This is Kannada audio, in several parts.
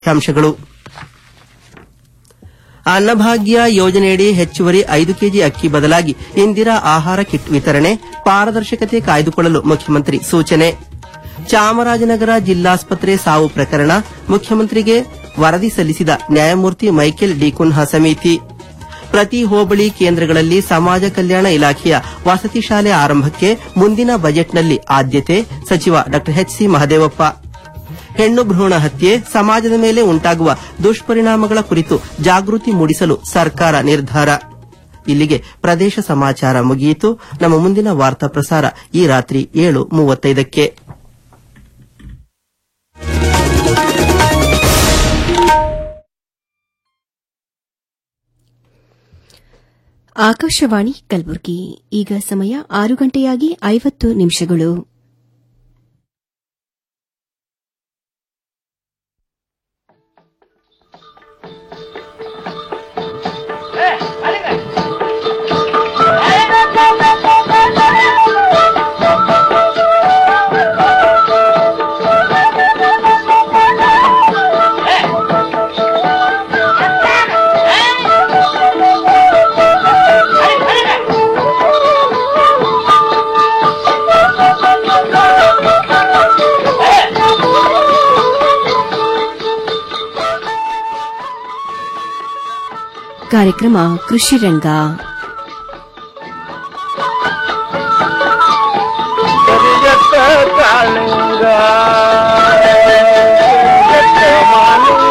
ಅಂಶಗಳು ಅನ್ನಭಾಗ್ಯ ಯೋಜನೆಯಡಿ ಹೆಚ್ಚುವರಿ ಐದು ಕೆಜಿ ಅಕ್ಕಿ ಬದಲಾಗಿ ಇಂದಿರಾ ಆಹಾರ ಕಿಟ್ ವಿತರಣೆ ಪಾರದರ್ಶಕತೆ ಕಾಯ್ದುಕೊಳ್ಳಲು ಮುಖ್ಯಮಂತ್ರಿ ಸೂಚನೆ ಚಾಮರಾಜನಗರ ಜಿಲ್ಲಾಸ್ಪತ್ರೆ ಸಾವು ಪ್ರಕರಣ ಮುಖ್ಯಮಂತ್ರಿಗೆ ವರದಿ ಸಲ್ಲಿಸಿದ ನ್ಯಾಯಮೂರ್ತಿ ಮೈಕೆಲ್ ಡಿಕುನ್ಹಾ ಸಮಿತಿ ಪ್ರತಿ ಹೋಬಳಿ ಕೇಂದ್ರಗಳಲ್ಲಿ ಸಮಾಜ ಕಲ್ಯಾಣ ಇಲಾಖೆಯ ವಸತಿ ಶಾಲೆ ಆರಂಭಕ್ಕೆ ಮುಂದಿನ ಬಜೆಟ್ನಲ್ಲಿ ಆದ್ಯತೆ ಸಚಿವ ಡಾ ಎಚ್ಸಿ ಮಹದೇವಪ್ಪ ಹೆಣ್ಣು ಭ್ರೂಣ ಹತ್ಯೆ ಸಮಾಜದ ಮೇಲೆ ಉಂಟಾಗುವ ದುಷ್ಪರಿಣಾಮಗಳ ಕುರಿತು ಜಾಗೃತಿ ಮೂಡಿಸಲು ಸರ್ಕಾರ ನಿರ್ಧಾರ ಇಲ್ಲಿಗೆ ಪ್ರದೇಶ ಸಮಾಚಾರ ಮುಗಿಯಿತು ನಮ್ಮ ಮುಂದಿನ ವಾರ್ತಾ ಪ್ರಸಾರ ಈ ರಾತ್ರಿ ಏಳು ಮೂವತ್ತೈದಕ್ಕೆ ಆಕಾಶವಾಣಿ ಕಲಬುರಗಿ ಈಗ ಸಮಯ ಆರು ಗಂಟೆಯಾಗಿ ಐವತ್ತು ನಿಮಿಷಗಳು ಕಾರ್ಯಕ್ರಮ ಕೃಷಿ ರಂಗ ಕರಿಯತ್ತ ಕಾಳಿಂಗ ಕರಿಯತ್ತ ಮಾಲಿಂಗ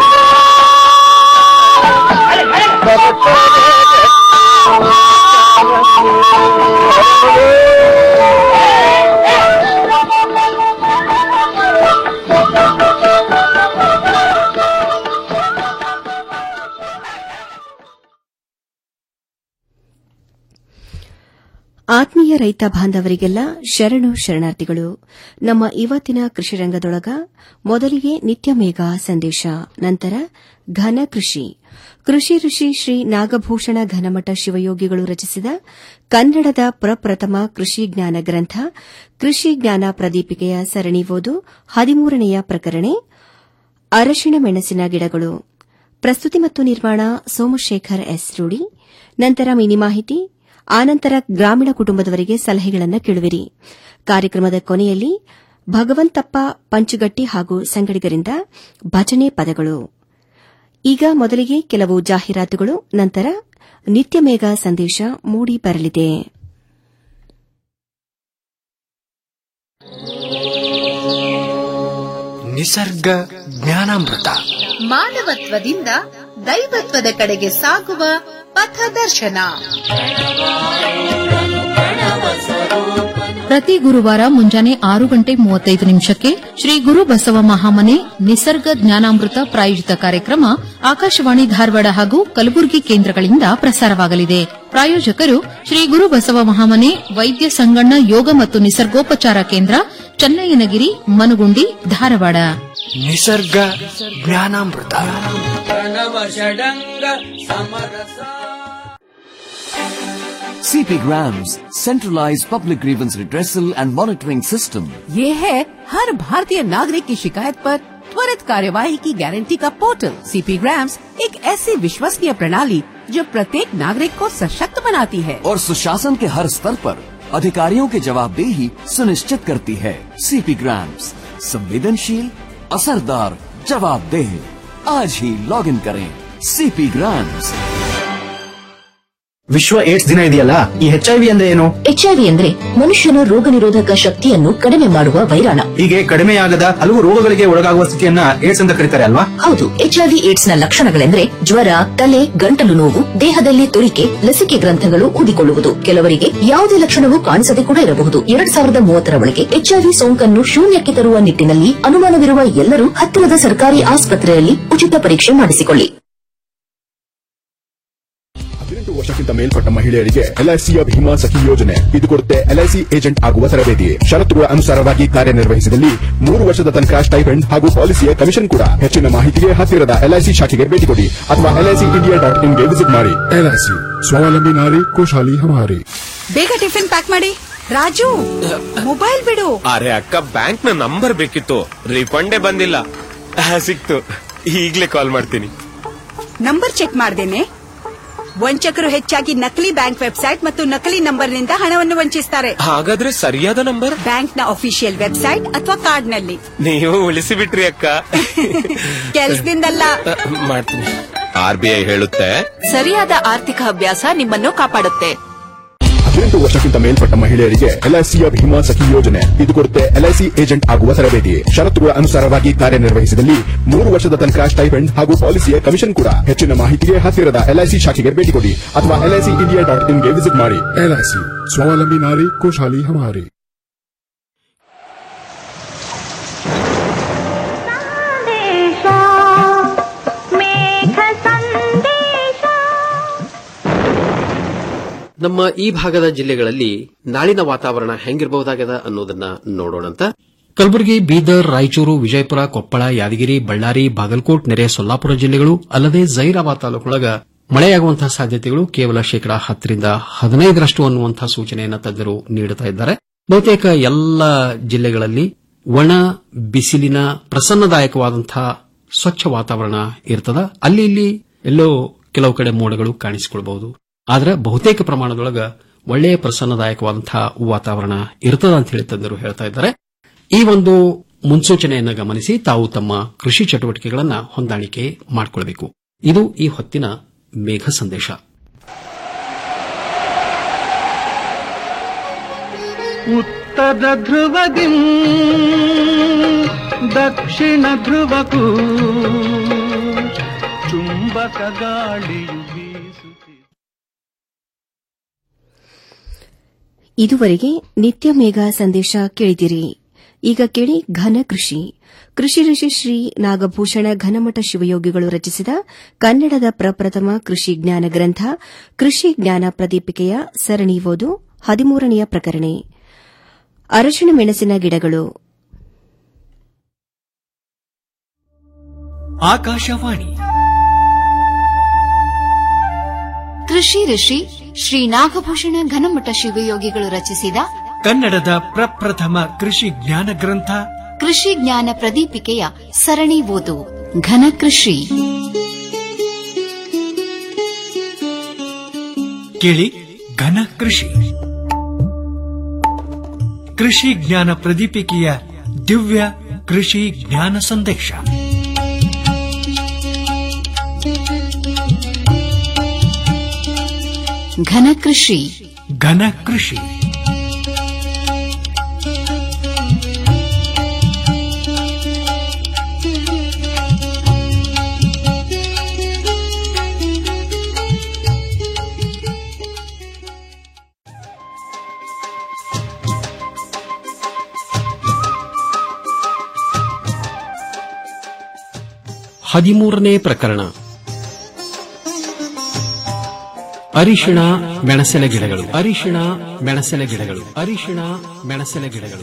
ಆತ್ಮೀಯ ರೈತ ಬಾಂಧವರಿಗೆಲ್ಲ ಶರಣು ಶರಣಾರ್ಥಿಗಳು ನಮ್ಮ ಇವತ್ತಿನ ಕೃಷಿ ರಂಗದೊಳಗ ಮೊದಲಿಗೆ ನಿತ್ಯ ಮೇಘ ಸಂದೇಶ ನಂತರ ಘನ ಕೃಷಿ ಕೃಷಿ ಋಷಿ ಶ್ರೀ ನಾಗಭೂಷಣ ಘನಮಠ ಶಿವಯೋಗಿಗಳು ರಚಿಸಿದ ಕನ್ನಡದ ಪ್ರಪ್ರಥಮ ಕೃಷಿ ಜ್ಞಾನ ಗ್ರಂಥ ಕೃಷಿ ಜ್ಞಾನ ಪ್ರದೀಪಿಕೆಯ ಸರಣಿ ಓದು ಹದಿಮೂರನೆಯ ಪ್ರಕರಣೆ ಅರಶಿಣ ಮೆಣಸಿನ ಗಿಡಗಳು ಪ್ರಸ್ತುತಿ ಮತ್ತು ನಿರ್ಮಾಣ ಸೋಮಶೇಖರ್ ಎಸ್ ರೂಡಿ ನಂತರ ಮಿನಿ ಮಾಹಿತಿ ಆನಂತರ ಗ್ರಾಮೀಣ ಕುಟುಂಬದವರಿಗೆ ಸಲಹೆಗಳನ್ನು ಕೇಳುವಿರಿ ಕಾರ್ಯಕ್ರಮದ ಕೊನೆಯಲ್ಲಿ ಭಗವಂತಪ್ಪ ಪಂಚುಗಟ್ಟಿ ಹಾಗೂ ಸಂಗಡಿಗರಿಂದ ಭಜನೆ ಪದಗಳು ಈಗ ಮೊದಲಿಗೆ ಕೆಲವು ಜಾಹೀರಾತುಗಳು ನಂತರ ನಿತ್ಯ ಮೇಘ ಸಂದೇಶ ಮೂಡಿ ಬರಲಿದೆ ನಿಸರ್ಗ ಜ್ಞಾನಾಮೃತ ಮಾನವತ್ವದಿಂದ ದೈವತ್ವದ ಕಡೆಗೆ ಸಾಗುವ ಪಥದರ್ಶನ ಪ್ರತಿ ಗುರುವಾರ ಮುಂಜಾನೆ ಆರು ಗಂಟೆ ಮೂವತ್ತೈದು ನಿಮಿಷಕ್ಕೆ ಶ್ರೀ ಗುರು ಬಸವ ಮಹಾಮನೆ ನಿಸರ್ಗ ಜ್ಞಾನಾಮೃತ ಪ್ರಾಯೋಜಿತ ಕಾರ್ಯಕ್ರಮ ಆಕಾಶವಾಣಿ ಧಾರವಾಡ ಹಾಗೂ ಕಲಬುರಗಿ ಕೇಂದ್ರಗಳಿಂದ ಪ್ರಸಾರವಾಗಲಿದೆ ಪ್ರಾಯೋಜಕರು ಶ್ರೀ ಗುರು ಬಸವ ಮಹಾಮನೆ ವೈದ್ಯ ಸಂಗಣ್ಣ ಯೋಗ ಮತ್ತು ನಿಸರ್ಗೋಪಚಾರ ಕೇಂದ್ರ ಚನ್ನಯ್ಯನಗಿರಿ ಮನುಗುಂಡಿ ಧಾರವಾಡ ನಿಸರ್ಗ ಜ್ಞಾನಾಮೃತ CP Grams, centralized public grievance redressal and monitoring system. ये है हर भारतीय नागरिक की शिकायत पर त्वरित कार्यवाही की गारंटी का पोर्टल सीपी ग्राम्स एक ऐसी विश्वसनीय प्रणाली जो प्रत्येक नागरिक को सशक्त बनाती है और सुशासन के हर स्तर पर अधिकारियों की जवाबदेही सुनिश्चित करती है सीपी ग्राम्स संवेदनशील असरदार जवाबदेह आज ही लॉग इन करें सीपी ग्राम्स ವಿಶ್ವ ಏಡ್ಸ್ ದಿನ ಇದೆಯಲ್ಲ ಈ ಎಚ್ ಐ ವಿ ಅಂದ್ರೆ ಏನು ಎಚ್ಐವಿ ಅಂದ್ರೆ ಮನುಷ್ಯನ ರೋಗ ನಿರೋಧಕ ಶಕ್ತಿಯನ್ನು ಕಡಿಮೆ ಮಾಡುವ ವೈರಾಣ ಹೀಗೆ ಕಡಿಮೆಯಾಗದ ಹಲವು ರೋಗಗಳಿಗೆ ಒಳಗಾಗುವ ಸ್ಥಿತಿಯನ್ನ ಏಡ್ಸ್ ಅಂತ ಕರೀತಾರೆ ಅಲ್ವಾ ಹೌದು ಎಚ್ಐವಿ ಏಡ್ಸ್ ನ ಲಕ್ಷಣಗಳೆಂದ್ರೆ ಜ್ವರ ತಲೆ ಗಂಟಲು ನೋವು ದೇಹದಲ್ಲಿ ತುರಿಕೆ ಲಸಿಕೆ ಗ್ರಂಥಗಳು ಊದಿಕೊಳ್ಳುವುದು ಕೆಲವರಿಗೆ ಯಾವುದೇ ಲಕ್ಷಣವೂ ಕಾಣಿಸದೆ ಕೂಡ ಇರಬಹುದು ಎರಡ್ ಸಾವಿರದ ಮೂವತ್ತರ ಒಳಗೆ ಎಚ್ಐವಿ ಸೋಂಕನ್ನು ಶೂನ್ಯಕ್ಕೆ ತರುವ ನಿಟ್ಟಿನಲ್ಲಿ ಅನುಮಾನವಿರುವ ಎಲ್ಲರೂ ಹತ್ತಿರದ ಸರ್ಕಾರಿ ಆಸ್ಪತ್ರೆಯಲ್ಲಿ ಉಚಿತ ಪರೀಕ್ಷೆ ಮಾಡಿಸಿಕೊಳ್ಳಿ ಹದಿನೆಂಟು ವರ್ಷಕ್ಕಿಂತ ಮೇಲ್ಪಟ್ಟ ಮಹಿಳೆಯರಿಗೆ ಎಲ್ಐಸಿಯ ಭೀಮಾ ಸಖಿ ಯೋಜನೆ ಇದು ಕೊಡುತ್ತೆ ಎಲ್ಐಸಿ ಏಜೆಂಟ್ ಆಗುವ ತರಬೇತಿ ಷರತ್ತುಗಳ ಅನುಸಾರವಾಗಿ ಕಾರ್ಯನಿರ್ವಹಿಸಿದಲ್ಲಿ ಮೂರು ವರ್ಷದ ತನಕ ಸ್ಟೈಫೆಂಡ್ ಹಾಗೂ ಪಾಲಿಸಿಯ ಕಮಿಷನ್ ಕೂಡ ಹೆಚ್ಚಿನ ಮಾಹಿತಿಗೆ ಹತ್ತಿರದ ಎಲ್ಐಸಿ ಶಾಖೆಗೆ ಭೇಟಿ ಕೊಡಿ ಅಥವಾ ಎಲ್ಐಸಿ ಇಂಡಿಯಾ ಡಾಟ್ ಇನ್ಗೆ ವಿಸಿಟ್ ಮಾಡಿ ಎಲ್ಐಸಿ ಸ್ವಾವಲಂಬಿ ನಾರಿ ಖುಷಾಲಿ ಹಮಾರಿ ಬೇಗ ಟಿಫಿನ್ ಪ್ಯಾಕ್ ಮಾಡಿ ರಾಜು ಮೊಬೈಲ್ ಬಿಡು ಅರೆ ಅಕ್ಕ ಬ್ಯಾಂಕ್ ನ ನಂಬರ್ ಬೇಕಿತ್ತು ರಿಫಂಡೇ ಬಂದಿಲ್ಲ ಆ, ಸಿಕ್ತು ಈಗ್ಲೇ ಕಾಲ್ ಮಾಡ್ತೀನಿ ನಂಬರ್ ಚೆಕ್ ಮಾಡ್ದೇನೆ ವಂಚಕರು ಹೆಚ್ಚಾಗಿ ನಕಲಿ ಬ್ಯಾಂಕ್ ವೆಬ್ಸೈಟ್ ಮತ್ತು ನಕಲಿ ನಂಬರ್ನಿಂದ ಹಣವನ್ನು ವಂಚಿಸ್ತಾರೆ ಹಾಗಾದ್ರೆ ಸರಿಯಾದ ನಂಬರ್ ಬ್ಯಾಂಕ್ನ ಅಫಿಷಿಯಲ್ ವೆಬ್ಸೈಟ್ ಅಥವಾ ಕಾರ್ಡ್ನಲ್ಲಿ ನೀವು ಉಳಿಸಿ ಬಿಟ್ರಿ ಅಕ್ಕ ಕೆಲ್ಸದಿಂದಲ್ಲ ಮಾಡ್ತೀನಿ ಆರ್ ಬಿ ಐ ಹೇಳುತ್ತೆ ಸರಿಯಾದ ಆರ್ಥಿಕ ಅಭ್ಯಾಸ ನಿಮ್ಮನ್ನು ಕಾಪಾಡುತ್ತೆ ಹದಿನೆಂಟು ವರ್ಷಕ್ಕಿಂತ ಮೇಲ್ಪಟ್ಟ ಮಹಿಳೆಯರಿಗೆ ಎಲ್ಐಸಿಯ ಭೀಮಾ ಸಖಿ ಯೋಜನೆ ಇದು ಕೊಡುತ್ತೆ ಎಲ್ಐಸಿ ಏಜೆಂಟ್ ಆಗುವ ತರಬೇತಿ ಷರತ್ತುಗಳ ಅನುಸಾರವಾಗಿ ಕಾರ್ಯನಿರ್ವಹಿಸಿದಲ್ಲಿ ಮೂರು ವರ್ಷದ ತನಕ ಸ್ಟೈಪೆಂಡ್ ಹಾಗೂ ಪಾಲಿಸಿಯ ಕಮಿಷನ್ ಕೂಡ ಹೆಚ್ಚಿನ ಮಾಹಿತಿಗೆ ಹತ್ತಿರದ ಎಲ್ಐಸಿ ಶಾಖೆಗೆ ಭೇಟಿ ಕೊಡಿ ಅಥವಾ ಎಲ್ಐಸಿ ಇಂಡಿಯಾ ಡಾಟ್ ಇನ್ಗೆ ವಿಸಿಟ್ ಮಾಡಿ ಎಲ್ಐಸಿ ಸ್ವಾವಲಂಬಿ ನಾರಿ ಖುಷಾಲಿ ಹಮಾರಿ ನಮ್ಮ ಈ ಭಾಗದ ಜಿಲ್ಲೆಗಳಲ್ಲಿ ನಾಳಿನ ವಾತಾವರಣ ಹೆಂಗಿರಬಹುದಾಗದ ಅನ್ನೋದನ್ನ ನೋಡೋಣಂತ ಕಲಬುರಗಿ ಬೀದರ್ ರಾಯಚೂರು ವಿಜಯಪುರ ಕೊಪ್ಪಳ ಯಾದಗಿರಿ ಬಳ್ಳಾರಿ ಬಾಗಲಕೋಟ್ ನೆರೆ ಸೊಲ್ಲಾಪುರ ಜಿಲ್ಲೆಗಳು ಅಲ್ಲದೆ ಜೈರಾಬಾದ್ ತಾಲೂಕೊಳಗ ಮಳೆಯಾಗುವಂತಹ ಸಾಧ್ಯತೆಗಳು ಕೇವಲ ಶೇಕಡಾ ಹತ್ತರಿಂದ ಹದಿನೈದರಷ್ಟು ಅನ್ನುವಂತಹ ಸೂಚನೆಯನ್ನು ತಜ್ಞರು ನೀಡುತ್ತಾ ಇದ್ದಾರೆ ಬಹುತೇಕ ಎಲ್ಲ ಜಿಲ್ಲೆಗಳಲ್ಲಿ ಒಣ ಬಿಸಿಲಿನ ಪ್ರಸನ್ನದಾಯಕವಾದಂತಹ ಸ್ವಚ್ಛ ವಾತಾವರಣ ಇರ್ತದ ಅಲ್ಲಿ ಇಲ್ಲಿ ಎಲ್ಲೋ ಕೆಲವು ಕಡೆ ಮೋಡಗಳು ಕಾಣಿಸಿಕೊಳ್ಳಬಹುದು ಆದ್ರೆ ಬಹುತೇಕ ಪ್ರಮಾಣದೊಳಗ ಒಳ್ಳೆಯ ಪ್ರಸನ್ನದಾಯಕವಾದಂತಹ ವಾತಾವರಣ ಇರ್ತದ ಅಂತ ಹೇಳಿ ತಜ್ಞರು ಹೇಳ್ತಾ ಇದ್ದಾರೆ ಈ ಒಂದು ಮುನ್ಸೂಚನೆಯನ್ನು ಗಮನಿಸಿ ತಾವು ತಮ್ಮ ಕೃಷಿ ಚಟುವಟಿಕೆಗಳನ್ನ ಹೊಂದಾಣಿಕೆ ಮಾಡಿಕೊಳ್ಳಬೇಕು ಇದು ಈ ಹೊತ್ತಿನ ಮೇಘ ಸಂದೇಶ ಉತ್ತರ ಧ್ರುವದಿ ದಕ್ಷಿಣ ಧ್ರುವಕ್ಕೂ ಚುಂಬಕ ಗಾಳಿಯು ಬೀಸುತ್ತಿದೆ ಇದುವರೆಗೆ ನಿತ್ಯ ಮೇಘ ಸಂದೇಶ ಕೇಳಿದಿರಿ ಈಗ ಕೇಳಿ ಘನ ಕೃಷಿ ಕೃಷಿ ಋಷಿ ಶ್ರೀ ನಾಗಭೂಷಣ ಘನಮಠ ಶಿವಯೋಗಿಗಳು ರಚಿಸಿದ ಕನ್ನಡದ ಪ್ರಪ್ರಥಮ ಕೃಷಿ ಜ್ಞಾನ ಗ್ರಂಥ ಕೃಷಿ ಜ್ಞಾನ ಪ್ರದೀಪಿಕೆಯ ಸರಣಿ ಓದು ಹದಿಮೂರನೆಯ ಪ್ರಕರಣ ಅರಶಿಣ ಮೆಣಸಿನ ಗಿಡಗಳು ಆಕಾಶವಾಣಿ ಕೃಷಿ ಋಷಿ ಶ್ರೀ ನಾಗಭೂಷಣ ಘನಮಠ ಶಿವಯೋಗಿಗಳು ರಚಿಸಿದ ಕನ್ನಡದ ಪ್ರಪ್ರಥಮ ಕೃಷಿ ಜ್ಞಾನ ಗ್ರಂಥ ಕೃಷಿ ಜ್ಞಾನ ಪ್ರದೀಪಿಕೆಯ ಸರಣಿ ಓದು ಘನ ಕೃಷಿ ಕೇಳಿ ಘನ ಕೃಷಿ ಕೃಷಿ ಜ್ಞಾನ ಪ್ರದೀಪಿಕೆಯ ದಿವ್ಯ ಕೃಷಿ ಜ್ಞಾನ ಸಂದೇಶ ಘನ ಕೃಷಿ ಘನ ಕೃಷಿ ಹದಿಮೂರನೇ ಪ್ರಕರಣ ಅರಿಶಿಣ ಮೆಣಸೆಲೆ ಗಿಡಗಳು ಅರಿಶಿಣ ಮೆಣಸೆಲೆ ಗಿಡಗಳು ಅರಿಶಿಣ ಮೆಣಸೆಲೆ ಗಿಡಗಳು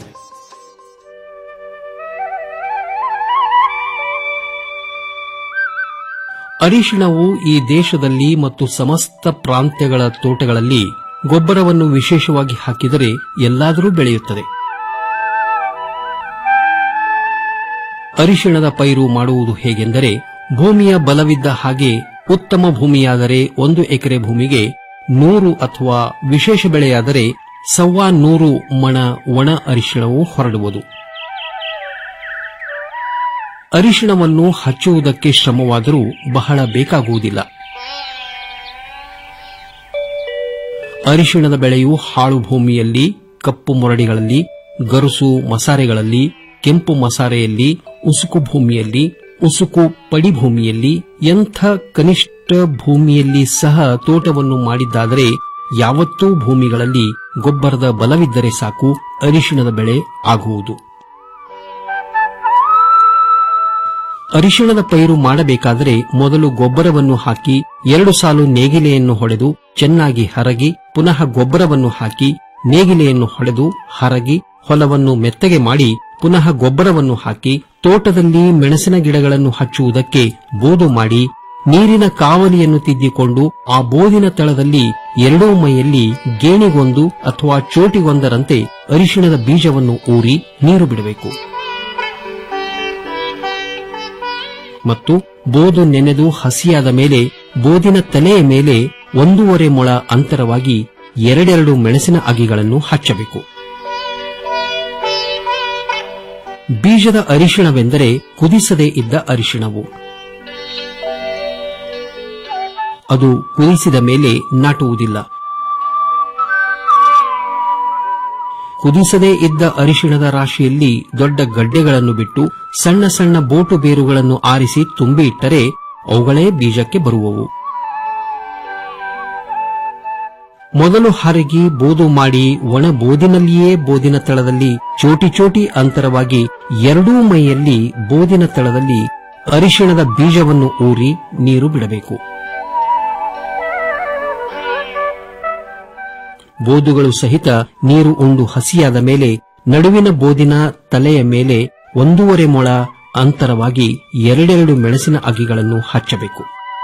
ಅರಿಶಿಣವು ಈ ದೇಶದಲ್ಲಿ ಮತ್ತು ಸಮಸ್ತ ಪ್ರಾಂತ್ಯಗಳ ತೋಟಗಳಲ್ಲಿ ಗೊಬ್ಬರವನ್ನು ವಿಶೇಷವಾಗಿ ಹಾಕಿದರೆ ಎಲ್ಲಾದರೂ ಬೆಳೆಯುತ್ತದೆ ಅರಿಶಿಣದ ಪೈರು ಮಾಡುವುದು ಹೇಗೆಂದರೆ ಭೂಮಿಯ ಬಲವಿದ್ದ ಹಾಗೆ ಉತ್ತಮ ಭೂಮಿಯಾದರೆ ಒಂದು ಎಕರೆ ಭೂಮಿಗೆ ನೂರು ಅಥವಾ ವಿಶೇಷ ಬೆಳೆಯಾದರೆ ಸವ್ವಾ ನೂರು ಮಣ ಒಣ ಅರಿಶಿಣವು ಹೊರಡುವುದು ಅರಿಶಿಣವನ್ನು ಹಚ್ಚುವುದಕ್ಕೆ ಶ್ರಮವಾದರೂ ಬಹಳ ಬೇಕಾಗುವುದಿಲ್ಲ ಅರಿಶಿಣದ ಬೆಳೆಯು ಹಾಳು ಭೂಮಿಯಲ್ಲಿ ಕಪ್ಪು ಮೊರಡಿಗಳಲ್ಲಿ ಗರುಸು ಮಸಾರೆಗಳಲ್ಲಿ ಕೆಂಪು ಮಸಾರೆಯಲ್ಲಿ ಉಸುಕು ಭೂಮಿಯಲ್ಲಿ ಉಸುಕು ಪಡಿ ಭೂಮಿಯಲ್ಲಿ ಎಂಥ ಕನಿಷ್ಠ ಭೂಮಿಯಲ್ಲಿ ಸಹ ತೋಟವನ್ನು ಮಾಡಿದ್ದಾದರೆ ಯಾವತ್ತೂ ಭೂಮಿಗಳಲ್ಲಿ ಗೊಬ್ಬರದ ಬಲವಿದ್ದರೆ ಸಾಕು ಅರಿಶಿಣದ ಬೆಳೆ ಆಗುವುದು ಅರಿಶಿಣದ ಪೈರು ಮಾಡಬೇಕಾದರೆ ಮೊದಲು ಗೊಬ್ಬರವನ್ನು ಹಾಕಿ ಎರಡು ಸಾಲು ನೇಗಿಲೆಯನ್ನು ಹೊಡೆದು ಚೆನ್ನಾಗಿ ಹರಗಿ ಪುನಃ ಗೊಬ್ಬರವನ್ನು ಹಾಕಿ ನೇಗಿಲೆಯನ್ನು ಹೊಡೆದು ಹರಗಿ ಹೊಲವನ್ನು ಮೆತ್ತಗೆ ಮಾಡಿ ಪುನಃ ಗೊಬ್ಬರವನ್ನು ಹಾಕಿ ತೋಟದಲ್ಲಿ ಮೆಣಸಿನ ಗಿಡಗಳನ್ನು ಹಚ್ಚುವುದಕ್ಕೆ ಬೋದು ಮಾಡಿ ನೀರಿನ ಕಾವಲಿಯನ್ನು ತಿದ್ದಿಕೊಂಡು ಆ ಬೋದಿನ ತಳದಲ್ಲಿ ಎರಡೂ ಮೈಯಲ್ಲಿ ಗೇಣಿಗೊಂದು ಅಥವಾ ಚೋಟಿಗೊಂದರಂತೆ ಅರಿಶಿಣದ ಬೀಜವನ್ನು ಊರಿ ನೀರು ಬಿಡಬೇಕು ಮತ್ತು ಬೋದು ನೆನೆದು ಹಸಿಯಾದ ಮೇಲೆ ಬೋದಿನ ತಲೆಯ ಮೇಲೆ ಒಂದೂವರೆ ಮೊಳ ಅಂತರವಾಗಿ ಎರಡೆರಡು ಮೆಣಸಿನ ಅಗಿಗಳನ್ನು ಹಚ್ಚಬೇಕು ಬೀಜದ ಅರಿಶಿಣವೆಂದರೆ ಕುದಿಸದೇ ಇದ್ದ ಅರಿಶಿಣವು ಅದು ಕುದಿಸಿದ ಮೇಲೆ ನಾಟುವುದಿಲ್ಲ ಕುದಿಸದೇ ಇದ್ದ ಅರಿಶಿಣದ ರಾಶಿಯಲ್ಲಿ ದೊಡ್ಡ ಗಡ್ಡೆಗಳನ್ನು ಬಿಟ್ಟು ಸಣ್ಣ ಸಣ್ಣ ಬೋಟು ಬೇರುಗಳನ್ನು ಆರಿಸಿ ತುಂಬಿ ಇಟ್ಟರೆ ಅವುಗಳೇ ಬೀಜಕ್ಕೆ ಬರುವವು ಮೊದಲು ಹರಗಿ ಬೋದು ಮಾಡಿ ಒಣ ಬೋದಿನಲ್ಲಿಯೇ ಬೋದಿನ ತಳದಲ್ಲಿ ಚೋಟಿ ಚೋಟಿ ಅಂತರವಾಗಿ ಎರಡೂ ಮೈಯಲ್ಲಿ ಬೋದಿನ ತಳದಲ್ಲಿ ಅರಿಶಿಣದ ಬೀಜವನ್ನು ಊರಿ ನೀರು ಬಿಡಬೇಕು ಬೋದುಗಳು ಸಹಿತ ನೀರು ಉಂಡು ಹಸಿಯಾದ ಮೇಲೆ ನಡುವಿನ ಬೋದಿನ ತಲೆಯ ಮೇಲೆ ಒಂದೂವರೆ ಮೊಳ ಅಂತರವಾಗಿ ಎರಡೆರಡು ಮೆಣಸಿನ ಅಗಿಗಳನ್ನು ಹಚ್ಚಬೇಕು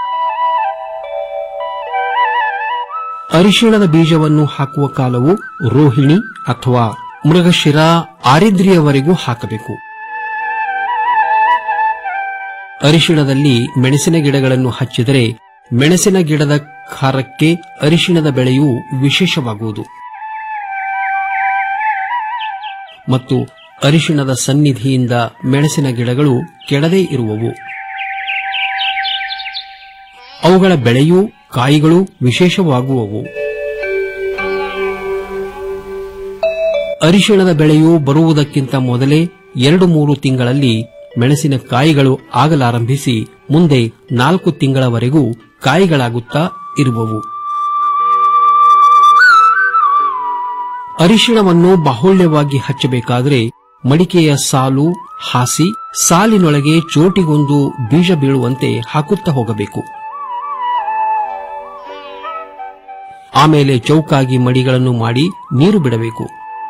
ಅರಿಶಿಣದ ಬೀಜವನ್ನು ಹಾಕುವ ಕಾಲವು ರೋಹಿಣಿ ಅಥವಾ ಮೃಗಶಿರ ಆರಿದ್ರಿಯವರೆಗೂ ಹಾಕಬೇಕು ಅರಿಶಿಣದಲ್ಲಿ ಮೆಣಸಿನ ಗಿಡಗಳನ್ನು ಹಚ್ಚಿದರೆ ಮೆಣಸಿನ ಗಿಡದ ಖಾರಕ್ಕೆ ಅರಿಶಿಣದ ಬೆಳೆಯು ವಿಶೇಷವಾಗುವುದು ಮತ್ತು ಅರಿಶಿಣದ ಸನ್ನಿಧಿಯಿಂದ ಮೆಣಸಿನ ಗಿಡಗಳು ಕೆಡದೇ ಇರುವವು ಅವುಗಳ ಬೆಳೆಯೂ ಕಾಯಿಗಳು ವಿಶೇಷವಾಗುವವು ಅರಿಶಿಣದ ಬೆಳೆಯು ಬರುವುದಕ್ಕಿಂತ ಮೊದಲೇ ಎರಡು ಮೂರು ತಿಂಗಳಲ್ಲಿ ಮೆಣಸಿನ ಕಾಯಿಗಳು ಆಗಲಾರಂಭಿಸಿ ಮುಂದೆ ನಾಲ್ಕು ತಿಂಗಳವರೆಗೂ ಕಾಯಿಗಳಾಗುತ್ತಾ ಇರುವವು ಅರಿಶಿಣವನ್ನು ಬಾಹುಳ್ಯವಾಗಿ ಹಚ್ಚಬೇಕಾದರೆ ಮಡಿಕೆಯ ಸಾಲು ಹಾಸಿ ಸಾಲಿನೊಳಗೆ ಚೋಟಿಗೊಂದು ಬೀಜ ಬೀಳುವಂತೆ ಹಾಕುತ್ತಾ ಹೋಗಬೇಕು ಆಮೇಲೆ ಚೌಕಾಗಿ ಮಡಿಗಳನ್ನು ಮಾಡಿ ನೀರು ಬಿಡಬೇಕು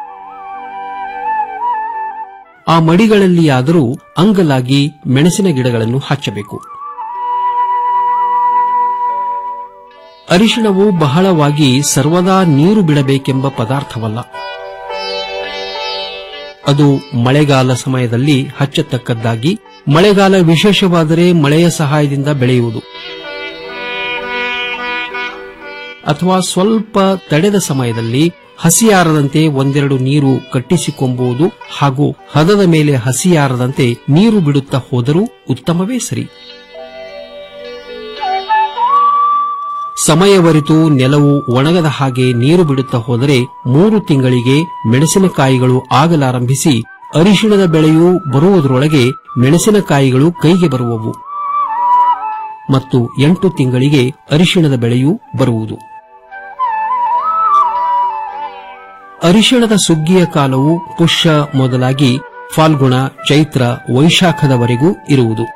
ಆ ಮಡಿಗಳಲ್ಲಿಯಾದರೂ ಅಂಗಲಾಗಿ ಮೆಣಸಿನ ಗಿಡಗಳನ್ನು ಹಚ್ಚಬೇಕು ಅರಿಶಿಣವು ಬಹಳವಾಗಿ ಸರ್ವದಾ ನೀರು ಬಿಡಬೇಕೆಂಬ ಪದಾರ್ಥವಲ್ಲ ಅದು ಮಳೆಗಾಲ ಸಮಯದಲ್ಲಿ ಹಚ್ಚತಕ್ಕದ್ದಾಗಿ ಮಳೆಗಾಲ ವಿಶೇಷವಾದರೆ ಮಳೆಯ ಸಹಾಯದಿಂದ ಬೆಳೆಯುವುದು ಅಥವಾ ಸ್ವಲ್ಪ ತಡೆದ ಸಮಯದಲ್ಲಿ ಹಸಿಯಾರದಂತೆ ಒಂದೆರಡು ನೀರು ಕಟ್ಟಿಸಿಕೊಂಬುವುದು ಹಾಗೂ ಹದದ ಮೇಲೆ ಹಸಿಯಾರದಂತೆ ನೀರು ಬಿಡುತ್ತಾ ಹೋದರೂ ಉತ್ತಮವೇ ಸರಿ ಸಮಯವರಿತು ನೆಲವು ಒಣಗದ ಹಾಗೆ ನೀರು ಬಿಡುತ್ತಾ ಹೋದರೆ ಮೂರು ತಿಂಗಳಿಗೆ ಮೆಣಸಿನಕಾಯಿಗಳು ಆಗಲಾರಂಭಿಸಿ ಅರಿಶಿಣದ ಬೆಳೆಯು ಬರುವುದರೊಳಗೆ ಮೆಣಸಿನಕಾಯಿಗಳು ಕೈಗೆ ಬರುವವು ಮತ್ತು ಎಂಟು ತಿಂಗಳಿಗೆ ಅರಿಶಿಣದ ಬೆಳೆಯೂ ಬರುವುದು ಅರಿಶಿಣದ ಸುಗ್ಗಿಯ ಕಾಲವು ಪುಷ್ಯ ಮೊದಲಾಗಿ ಫಾಲ್ಗುಣ ಚೈತ್ರ ವೈಶಾಖದವರೆಗೂ ಇರುವುದು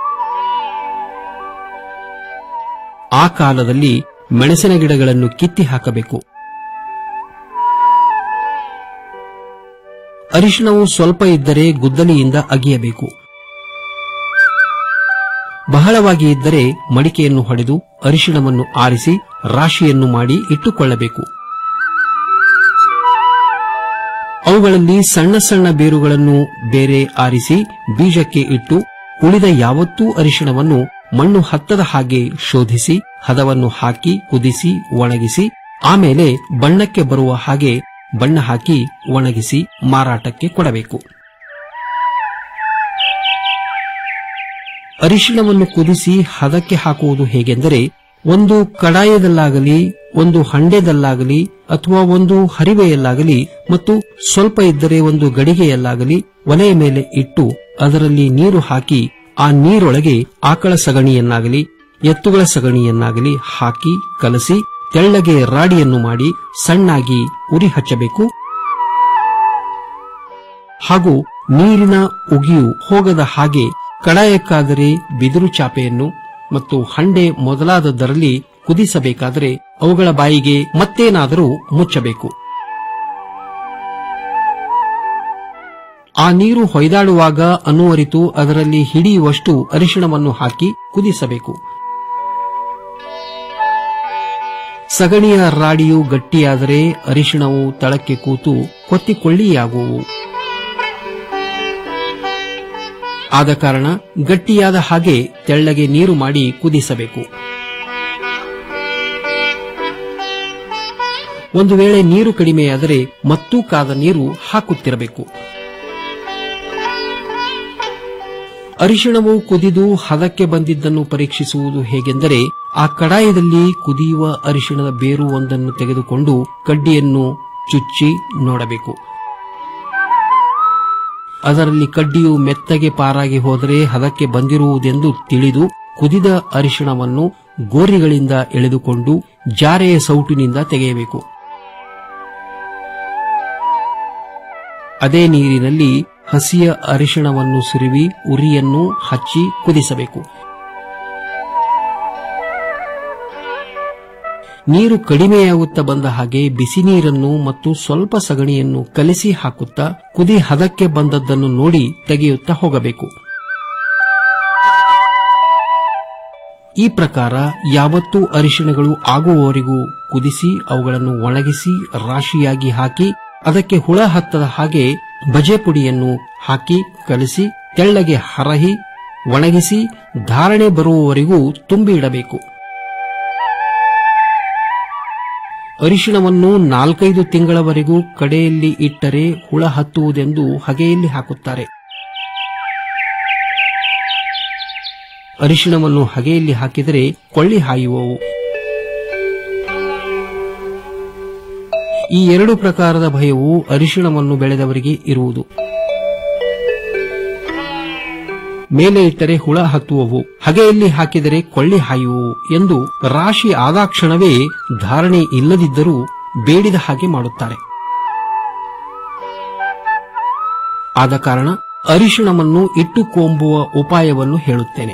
ಆ ಕಾಲದಲ್ಲಿ ಮೆಣಸಿನ ಗಿಡಗಳನ್ನು ಕಿತ್ತಿ ಹಾಕಬೇಕು ಅರಿಶಿಣವು ಸ್ವಲ್ಪ ಇದ್ದರೆ ಗುದ್ದಲಿಯಿಂದ ಅಗಿಯಬೇಕು ಬಹಳವಾಗಿ ಇದ್ದರೆ ಮಡಿಕೆಯನ್ನು ಹೊಡೆದು ಅರಿಶಿಣವನ್ನು ಆರಿಸಿ ರಾಶಿಯನ್ನು ಮಾಡಿ ಇಟ್ಟುಕೊಳ್ಳಬೇಕು ಅವುಗಳಲ್ಲಿ ಸಣ್ಣ ಸಣ್ಣ ಬೇರುಗಳನ್ನು ಬೇರೆ ಆರಿಸಿ ಬೀಜಕ್ಕೆ ಇಟ್ಟು ಉಳಿದ ಯಾವತ್ತೂ ಅರಿಶಿಣವನ್ನು ಮಣ್ಣು ಹತ್ತದ ಹಾಗೆ ಶೋಧಿಸಿ ಹದವನ್ನು ಹಾಕಿ ಕುದಿಸಿ ಒಣಗಿಸಿ ಆಮೇಲೆ ಬಣ್ಣಕ್ಕೆ ಬರುವ ಹಾಗೆ ಬಣ್ಣ ಹಾಕಿ ಒಣಗಿಸಿ ಮಾರಾಟಕ್ಕೆ ಕೊಡಬೇಕು ಅರಿಶಿಣವನ್ನು ಕುದಿಸಿ ಹದಕ್ಕೆ ಹಾಕುವುದು ಹೇಗೆಂದರೆ ಒಂದು ಕಡಾಯದಲ್ಲಾಗಲಿ ಒಂದು ಹಂಡೆದಲ್ಲಾಗಲಿ ಅಥವಾ ಒಂದು ಹರಿವೆಯಲ್ಲಾಗಲಿ ಮತ್ತು ಸ್ವಲ್ಪ ಇದ್ದರೆ ಒಂದು ಗಡಿಗೆಯಲ್ಲಾಗಲಿ ಒಲೆಯ ಮೇಲೆ ಇಟ್ಟು ಅದರಲ್ಲಿ ನೀರು ಹಾಕಿ ಆ ನೀರೊಳಗೆ ಆಕಳ ಸಗಣಿಯನ್ನಾಗಲಿ ಎತ್ತುಗಳ ಸಗಣಿಯನ್ನಾಗಲಿ ಹಾಕಿ ಕಲಸಿ ತೆಳ್ಳಗೆ ರಾಡಿಯನ್ನು ಮಾಡಿ ಸಣ್ಣಾಗಿ ಉರಿ ಹಚ್ಚಬೇಕು ಹಾಗೂ ನೀರಿನ ಉಗಿಯು ಹೋಗದ ಹಾಗೆ ಕಡಾಯಕ್ಕಾದರೆ ಬಿದಿರು ಚಾಪೆಯನ್ನು ಮತ್ತು ಹಂಡೆ ಮೊದಲಾದದ್ದರಲ್ಲಿ ಕುದಿಸಬೇಕಾದರೆ ಅವುಗಳ ಬಾಯಿಗೆ ಮತ್ತೇನಾದರೂ ಮುಚ್ಚಬೇಕು ಆ ನೀರು ಹೊಯ್ದಾಡುವಾಗ ಅನುವರಿತು ಅದರಲ್ಲಿ ಹಿಡಿಯುವಷ್ಟು ಅರಿಶಿಣವನ್ನು ಹಾಕಿ ಕುದಿಸಬೇಕು ಸಗಣಿಯ ರಾಡಿಯು ಗಟ್ಟಿಯಾದರೆ ಅರಿಶಿಣವು ತಳಕ್ಕೆ ಕೂತು ಕೊತ್ತಿಕೊಳ್ಳಿಯಾಗುವು ಆದ ಕಾರಣ ಗಟ್ಟಿಯಾದ ಹಾಗೆ ತೆಳ್ಳಗೆ ನೀರು ಮಾಡಿ ಕುದಿಸಬೇಕು ಒಂದು ವೇಳೆ ನೀರು ಕಡಿಮೆಯಾದರೆ ಮತ್ತೂ ಕಾದ ನೀರು ಹಾಕುತ್ತಿರಬೇಕು ಅರಿಶಿಣವು ಕುದಿದು ಹದಕ್ಕೆ ಬಂದಿದ್ದನ್ನು ಪರೀಕ್ಷಿಸುವುದು ಹೇಗೆಂದರೆ ಆ ಕಡಾಯದಲ್ಲಿ ಕುದಿಯುವ ಅರಿಶಿಣದ ಬೇರು ಒಂದನ್ನು ತೆಗೆದುಕೊಂಡು ಕಡ್ಡಿಯನ್ನು ಚುಚ್ಚಿ ನೋಡಬೇಕು ಅದರಲ್ಲಿ ಕಡ್ಡಿಯು ಮೆತ್ತಗೆ ಪಾರಾಗಿ ಹೋದರೆ ಹದಕ್ಕೆ ಬಂದಿರುವುದೆಂದು ತಿಳಿದು ಕುದಿದ ಅರಿಶಿಣವನ್ನು ಗೋರಿಗಳಿಂದ ಎಳೆದುಕೊಂಡು ಜಾರೆಯ ಸೌಟಿನಿಂದ ತೆಗೆಯಬೇಕು ಅದೇ ನೀರಿನಲ್ಲಿ ಹಸಿಯ ಅರಿಶಿಣವನ್ನು ಸುರಿವಿ ಉರಿಯನ್ನು ಹಚ್ಚಿ ಕುದಿಸಬೇಕು ನೀರು ಕಡಿಮೆಯಾಗುತ್ತಾ ಬಂದ ಹಾಗೆ ಬಿಸಿ ನೀರನ್ನು ಮತ್ತು ಸ್ವಲ್ಪ ಸಗಣಿಯನ್ನು ಕಲಿಸಿ ಹಾಕುತ್ತಾ ಕುದಿ ಹದಕ್ಕೆ ಬಂದದ್ದನ್ನು ನೋಡಿ ತೆಗೆಯುತ್ತಾ ಹೋಗಬೇಕು ಈ ಪ್ರಕಾರ ಯಾವತ್ತೂ ಅರಿಶಿಣಗಳು ಆಗುವವರೆಗೂ ಕುದಿಸಿ ಅವುಗಳನ್ನು ಒಣಗಿಸಿ ರಾಶಿಯಾಗಿ ಹಾಕಿ ಅದಕ್ಕೆ ಹುಳ ಹತ್ತದ ಹಾಗೆ ಬಜೆ ಪುಡಿಯನ್ನು ಹಾಕಿ ಕಲಿಸಿ ತೆಳ್ಳಗೆ ಹರಹಿ ಒಣಗಿಸಿ ಧಾರಣೆ ಬರುವವರೆಗೂ ತುಂಬಿ ಇಡಬೇಕು ಅರಿಶಿಣವನ್ನು ನಾಲ್ಕೈದು ತಿಂಗಳವರೆಗೂ ಕಡೆಯಲ್ಲಿ ಇಟ್ಟರೆ ಹುಳ ಹತ್ತುವುದೆಂದು ಹಗೆಯಲ್ಲಿ ಹಾಕುತ್ತಾರೆ ಅರಿಶಿಣವನ್ನು ಹಗೆಯಲ್ಲಿ ಹಾಕಿದರೆ ಕೊಳ್ಳಿ ಹಾಯುವವು ಈ ಎರಡು ಪ್ರಕಾರದ ಭಯವು ಅರಿಶಿಣವನ್ನು ಬೆಳೆದವರಿಗೆ ಇರುವುದು ಮೇಲೆ ಇಟ್ಟರೆ ಹುಳ ಹತ್ತುವವು ಹಗೆಯಲ್ಲಿ ಹಾಕಿದರೆ ಕೊಳ್ಳಿ ಹಾಯುವವು ಎಂದು ರಾಶಿ ಆದಾಕ್ಷಣವೇ ಧಾರಣೆ ಇಲ್ಲದಿದ್ದರೂ ಬೇಡಿದ ಹಾಗೆ ಮಾಡುತ್ತಾರೆ ಆದ ಕಾರಣ ಅರಿಶಿಣವನ್ನು ಇಟ್ಟುಕೊಂಬುವ ಉಪಾಯವನ್ನು ಹೇಳುತ್ತೇನೆ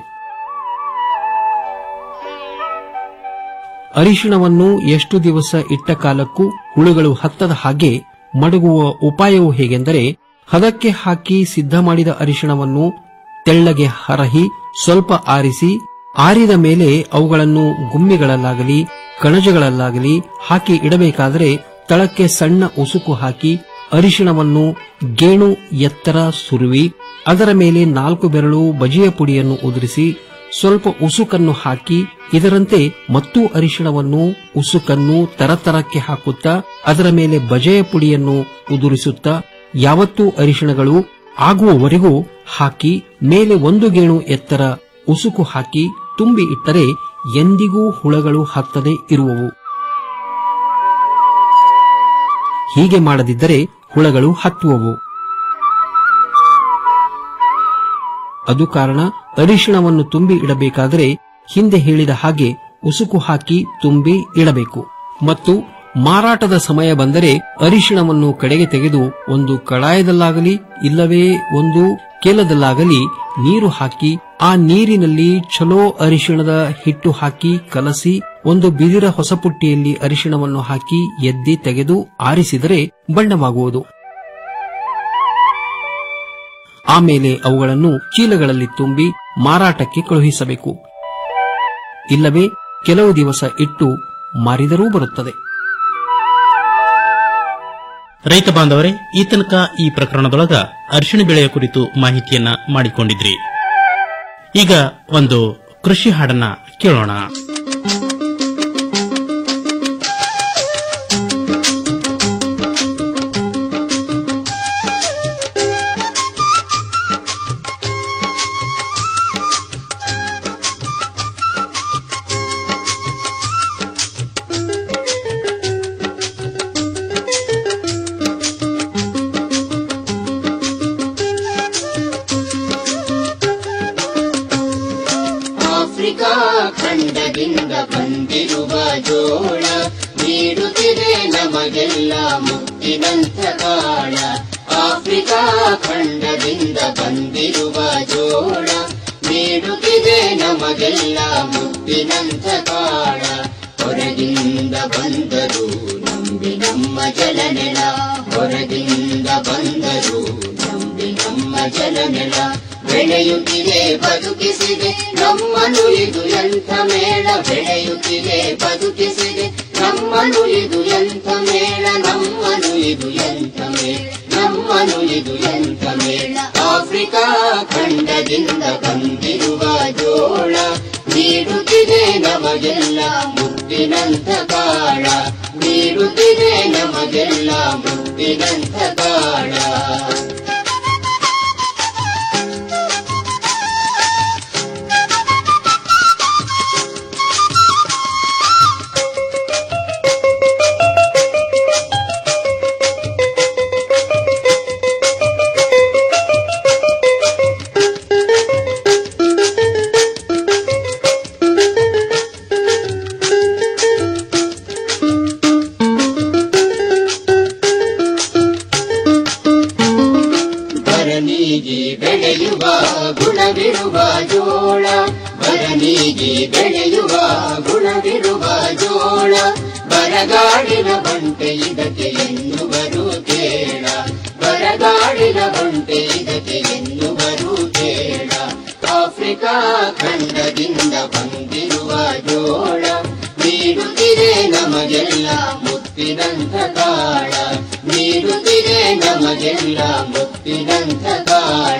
ಅರಿಶಿಣವನ್ನು ಎಷ್ಟು ದಿವಸ ಇಟ್ಟ ಕಾಲಕ್ಕೂ ಹುಳುಗಳು ಹತ್ತದ ಹಾಗೆ ಮಡಗುವ ಉಪಾಯವು ಹೇಗೆಂದರೆ ಹದಕ್ಕೆ ಹಾಕಿ ಸಿದ್ಧ ಮಾಡಿದ ಅರಿಶಿಣವನ್ನು ತೆಳ್ಳಗೆ ಹರಹಿ ಸ್ವಲ್ಪ ಆರಿಸಿ ಆರಿದ ಮೇಲೆ ಅವುಗಳನ್ನು ಗುಮ್ಮಿಗಳಲ್ಲಾಗಲಿ ಕಣಜಗಳಲ್ಲಾಗಲಿ ಹಾಕಿ ಇಡಬೇಕಾದರೆ ತಳಕ್ಕೆ ಸಣ್ಣ ಉಸುಕು ಹಾಕಿ ಅರಿಶಿಣವನ್ನು ಗೇಣು ಎತ್ತರ ಸುರುವಿ ಅದರ ಮೇಲೆ ನಾಲ್ಕು ಬೆರಳು ಬಜಿಯ ಪುಡಿಯನ್ನು ಉದುರಿಸಿ ಸ್ವಲ್ಪ ಉಸುಕನ್ನು ಹಾಕಿ ಇದರಂತೆ ಮತ್ತೂ ಅರಿಶಿಣವನ್ನು ಉಸುಕನ್ನು ತರತರಕ್ಕೆ ಹಾಕುತ್ತಾ ಅದರ ಮೇಲೆ ಬಜೆಯ ಪುಡಿಯನ್ನು ಉದುರಿಸುತ್ತಾ ಯಾವತ್ತೂ ಅರಿಶಿಣಗಳು ಆಗುವವರೆಗೂ ಹಾಕಿ ಮೇಲೆ ಒಂದು ಗೇಣು ಎತ್ತರ ಉಸುಕು ಹಾಕಿ ತುಂಬಿ ಇಟ್ಟರೆ ಎಂದಿಗೂ ಹುಳಗಳು ಹತ್ತದೆ ಇರುವವು ಹೀಗೆ ಮಾಡದಿದ್ದರೆ ಹುಳಗಳು ಹತ್ತುವವು ಅದು ಕಾರಣ ಅರಿಶಿಣವನ್ನು ತುಂಬಿ ಇಡಬೇಕಾದರೆ ಹಿಂದೆ ಹೇಳಿದ ಹಾಗೆ ಉಸುಕು ಹಾಕಿ ತುಂಬಿ ಇಡಬೇಕು ಮತ್ತು ಮಾರಾಟದ ಸಮಯ ಬಂದರೆ ಅರಿಶಿಣವನ್ನು ಕಡೆಗೆ ತೆಗೆದು ಒಂದು ಕಡಾಯದಲ್ಲಾಗಲಿ ಇಲ್ಲವೇ ಒಂದು ಕೇಲದಲ್ಲಾಗಲಿ ನೀರು ಹಾಕಿ ಆ ನೀರಿನಲ್ಲಿ ಚಲೋ ಅರಿಶಿಣದ ಹಿಟ್ಟು ಹಾಕಿ ಕಲಸಿ ಒಂದು ಬಿದಿರ ಹೊಸಪುಟ್ಟಿಯಲ್ಲಿ ಅರಿಶಿಣವನ್ನು ಹಾಕಿ ಎದ್ದಿ ತೆಗೆದು ಆರಿಸಿದರೆ ಬಣ್ಣವಾಗುವುದು ಆಮೇಲೆ ಅವುಗಳನ್ನು ಚೀಲಗಳಲ್ಲಿ ತುಂಬಿ ಮಾರಾಟಕ್ಕೆ ಕಳುಹಿಸಬೇಕು ಇಲ್ಲವೇ ಕೆಲವು ದಿವಸ ಇಟ್ಟು ಮಾರಿದರೂ ಬರುತ್ತದೆ ರೈತ ಬಾಂಧವರೇ ಈ ತನಕ ಈ ಪ್ರಕರಣದೊಳಗ ಅರಿಶಿಣ ಬೆಳೆಯ ಕುರಿತು ಮಾಹಿತಿಯನ್ನ ಮಾಡಿಕೊಂಡಿದ್ರಿ ಈಗ ಒಂದು ಕೃಷಿ ಹಾಡನ್ನ ಕೇಳೋಣ ಆಫ್ರಿಕಾ ಖಂಡದಿಂದ ಬಂದಿರುವ ಜೋಳ ನೀಡುತ್ತಿದೆ ನಮಗೆಲ್ಲ ಮುತ್ತಿನಂಥ ಕಾಳ ಆಫ್ರಿಕಾ ಖಂಡದಿಂದ ಬಂದಿರುವ ಜೋಳ ನೀಡುತ್ತಿದೆ ನಮಗೆಲ್ಲ ಮುತ್ತಿನಂಥ ಕಾಳ ಹೊರಗಿಂದ ಬಂದರು ನಂಬಿ ನಮ್ಮ ಜಲನೆಲ ಹೊರಗಿಂದ ಬಂದರು ನಂಬಿ ನಮ್ಮ ಜಲನೆಲ ಬೆಳೆಯುತ್ತಿದೆ ಬದುಕಿಸಿದೆ ನಮ್ಮನು ಇದು ಎಂಥ ಮೇಳ ಬೆಳೆಯುತ್ತಿದೆ ಬದುಕಿಸಿದೆ ನಮ್ಮನು ಇದು ಎಂಥ ಮೇಳ ನಮ್ಮನು ಇದು ಎಂಥ ಮೇಳ ನಮ್ಮನು ಇದು ಎಂಥ ಮೇಳ ಆಫ್ರಿಕಾ ಆಫ್ರಿಕಾ ಖಂಡದಿಂದ ಬಂದಿರುವ ಜೋಳ ನೀಡುತ್ತಿದೆ ನಮಗೆಲ್ಲ ಮುತ್ತಿನಂತ ಕಾಳ ನೀಡುತ್ತಿದೆ ನಮಗೆಲ್ಲ ಮುತ್ತಿನಂತ ಕಾಳ ಬರನೀಗಿ ಬೆಳೆಯುವ ಗುಣವಿರುವ ಜೋಳ ಬರನೀಗಿ ಬೆಳೆಯುವ ಗುಣವಿರುವ ಜೋಳ ಬರಗಾಡಿನ ಬಂಟೆ ಇದಕ್ಕೆ ಎನ್ನುವರು ಕೇಳ ಬರಗಾಡಿನ ಬಂಟೆ ಇದಕ್ಕೆ ಎನ್ನುವರು ಕೇಳ ಆಫ್ರಿಕಾ ಖಂಡದಿಂದ ಬಂದಿರುವ ಜೋಳ ನೀಡುತ್ತಿದೆ ನಮಗೆಲ್ಲ ಮುತ್ತಿನಂತ ಕಾಳ ನೀಡುತ್ತಿದೆ ನಮಗೆಲ್ಲ ಮುತ್ತಿನಂತ ಕಾಳ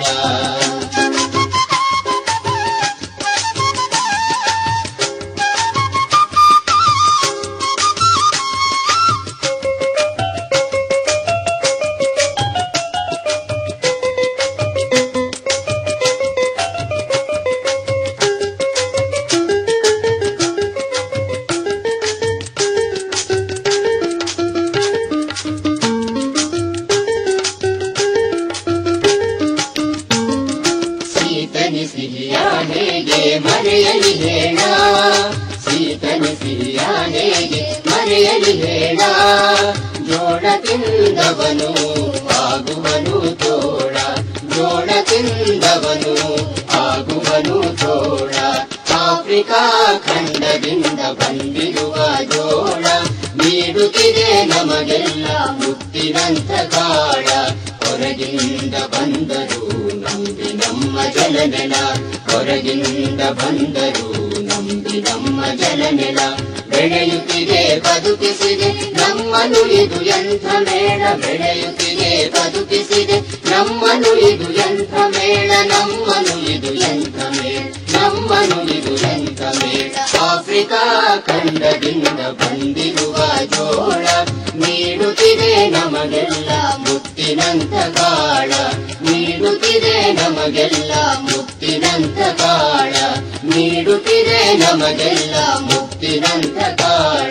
ಸೀತನಿ ಸಿಹಿಯ ಹೇಗೆ ಮರೆಯಲಿ ಹೇಳ ಸೀತನಿ ಸಿಹಿಯ ಹೇಗೆ ಮರೆಯಲಿ ಹೇಳ ಜೋಳ ತಿಂದವನು ಆಗುವನು ತೋಳ ಜೋಳ ತಿಂದವನು ಆಗುವನು ತೋಳ ಆಫ್ರಿಕಾ ಖಂಡದಿಂದ ಬಂದಿರುವ ಜೋಳ ನೀಡುತ್ತಿದೆ ನಮಗೆಲ್ಲ ಮುತ್ತಿನಂತ ಕಾಳ ಹೊರಗಿಂದ ಬಂದರು ನಂಬಿ ನಮ್ಮ ಜಲನೆಲ ಹೊರಗಿಂದ ಬಂದರು ನಂಬಿ ನಮ್ಮ ಜಲನೆಲ ಬೆಳೆಯುತ್ತಿದೆ ಬದುಕಿಸಿದೆ ನಮ್ಮನು ಇದು ಯಂತ್ರ ಮೇಳ ಬೆಳೆಯುತ್ತಿದೆ ಬದುಕಿಸಿದೆ ನಮ್ಮನು ಇದು ಯಂತ್ರ ಮೇಳ ನಮ್ಮನು ಇದು ಯಂತ್ರ ಮೇಳ ನಮ್ಮನು ಇದು ಯಂತ್ರ ಮೇಳ ಆಫ್ರಿಕಾ ಖಂಡದಿಂದ ಬಂದಿರುವ ಜೋಳ ನೀಡುತ್ತಿದೆ ನಮಗೆಲ್ಲ ಮುತ್ತಿನಂತ ಕಾಳ ನೀಡುತ್ತಿದೆ ನಮಗೆಲ್ಲ ಮುತ್ತಿನಂತ ಕಾಳ ನೀಡುತ್ತಿದೆ ನಮಗೆಲ್ಲ ಮುತ್ತಿನಂತ ಕಾಳ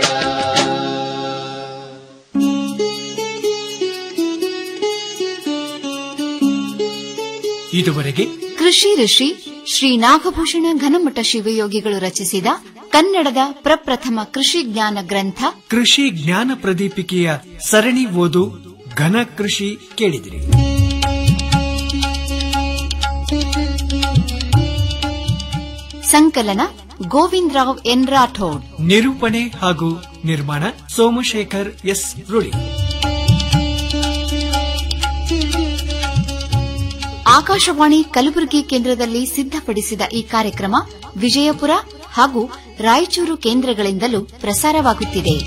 ಇದುವರೆಗೆ ಕೃಷಿ ಋಷಿ ಶ್ರೀ ನಾಗಭೂಷಣ ಘನಮಠ ಶಿವಯೋಗಿಗಳು ರಚಿಸಿದ ಕನ್ನಡದ ಪ್ರಪ್ರಥಮ ಕೃಷಿ ಜ್ಞಾನ ಗ್ರಂಥ ಕೃಷಿ ಜ್ಞಾನ ಪ್ರದೀಪಿಕೆಯ ಸರಣಿ ಓದು ಘನ ಕೃಷಿ ಕೇಳಿದಿರಿ ಸಂಕಲನ ಗೋವಿಂದರಾವ್ ಎನ್ ರಾಠೋಡ್ ನಿರೂಪಣೆ ಹಾಗೂ ನಿರ್ಮಾಣ ಸೋಮಶೇಖರ್ ಎಸ್ ರುಳಿ ಆಕಾಶವಾಣಿ ಕಲಬುರಗಿ ಕೇಂದ್ರದಲ್ಲಿ ಸಿದ್ಧಪಡಿಸಿದ ಈ ಕಾರ್ಯಕ್ರಮ ವಿಜಯಪುರ ಹಾಗೂ ರಾಯಚೂರು ಕೇಂದ್ರಗಳಿಂದಲೂ ಪ್ರಸಾರವಾಗುತ್ತಿದೆ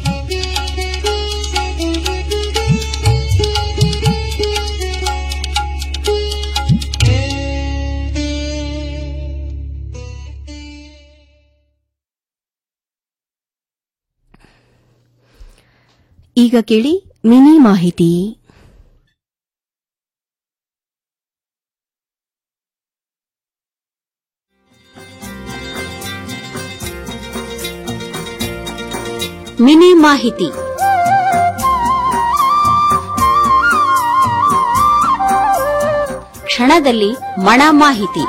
ಈಗ ಕೇಳಿ ಮಿನಿ ಮಾಹಿತಿ ಮಿನಿ ಮಾಹಿತಿ ಕ್ಷಣದಲ್ಲಿ ಮಣ ಮಾಹಿತಿ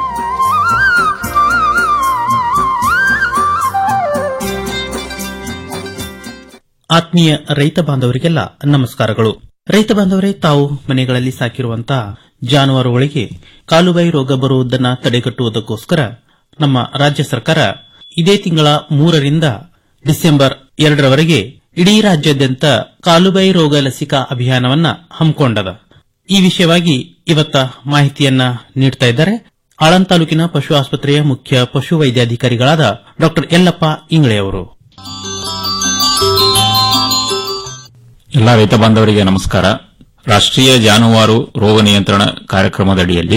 ಆತ್ಮೀಯ ರೈತ ಬಾಂಧವರಿಗೆಲ್ಲ ನಮಸ್ಕಾರಗಳು ರೈತ ಬಾಂಧವರೇ ತಾವು ಮನೆಗಳಲ್ಲಿ ಸಾಕಿರುವಂತಹ ಜಾನುವಾರುಗಳಿಗೆ ಕಾಲುಬಾಯಿ ರೋಗ ಬರುವುದನ್ನ ತಡೆಗಟ್ಟುವುದಕ್ಕೋಸ್ಕರ ನಮ್ಮ ರಾಜ್ಯ ಸರ್ಕಾರ ಇದೇ ತಿಂಗಳ ಮೂರರಿಂದ ಡಿಸೆಂಬರ್ ಎರಡರವರೆಗೆ ಇಡೀ ರಾಜ್ಯಾದ್ಯಂತ ಕಾಲುಬಾಯಿ ರೋಗ ಲಸಿಕಾ ಅಭಿಯಾನವನ್ನ ಹಮ್ಮಿಕೊಂಡದ ಈ ವಿಷಯವಾಗಿ ಇವತ್ತ ಮಾಹಿತಿಯನ್ನ ನೀಡ್ತಾ ಇದ್ದಾರೆ ಆಳಂದ್ ತಾಲೂಕಿನ ಪಶು ಆಸ್ಪತ್ರೆಯ ಮುಖ್ಯ ಪಶು ವೈದ್ಯಾಧಿಕಾರಿಗಳಾದ ಡಾ ಯಲ್ಲಪ್ಪ ಇಂಗ್ಳೆಯವರು ಎಲ್ಲ ರೈತ ಬಾಂಧವರಿಗೆ ನಮಸ್ಕಾರ ರಾಷ್ಟ್ರೀಯ ಜಾನುವಾರು ರೋಗ ನಿಯಂತ್ರಣ ಕಾರ್ಯಕ್ರಮದಡಿಯಲ್ಲಿ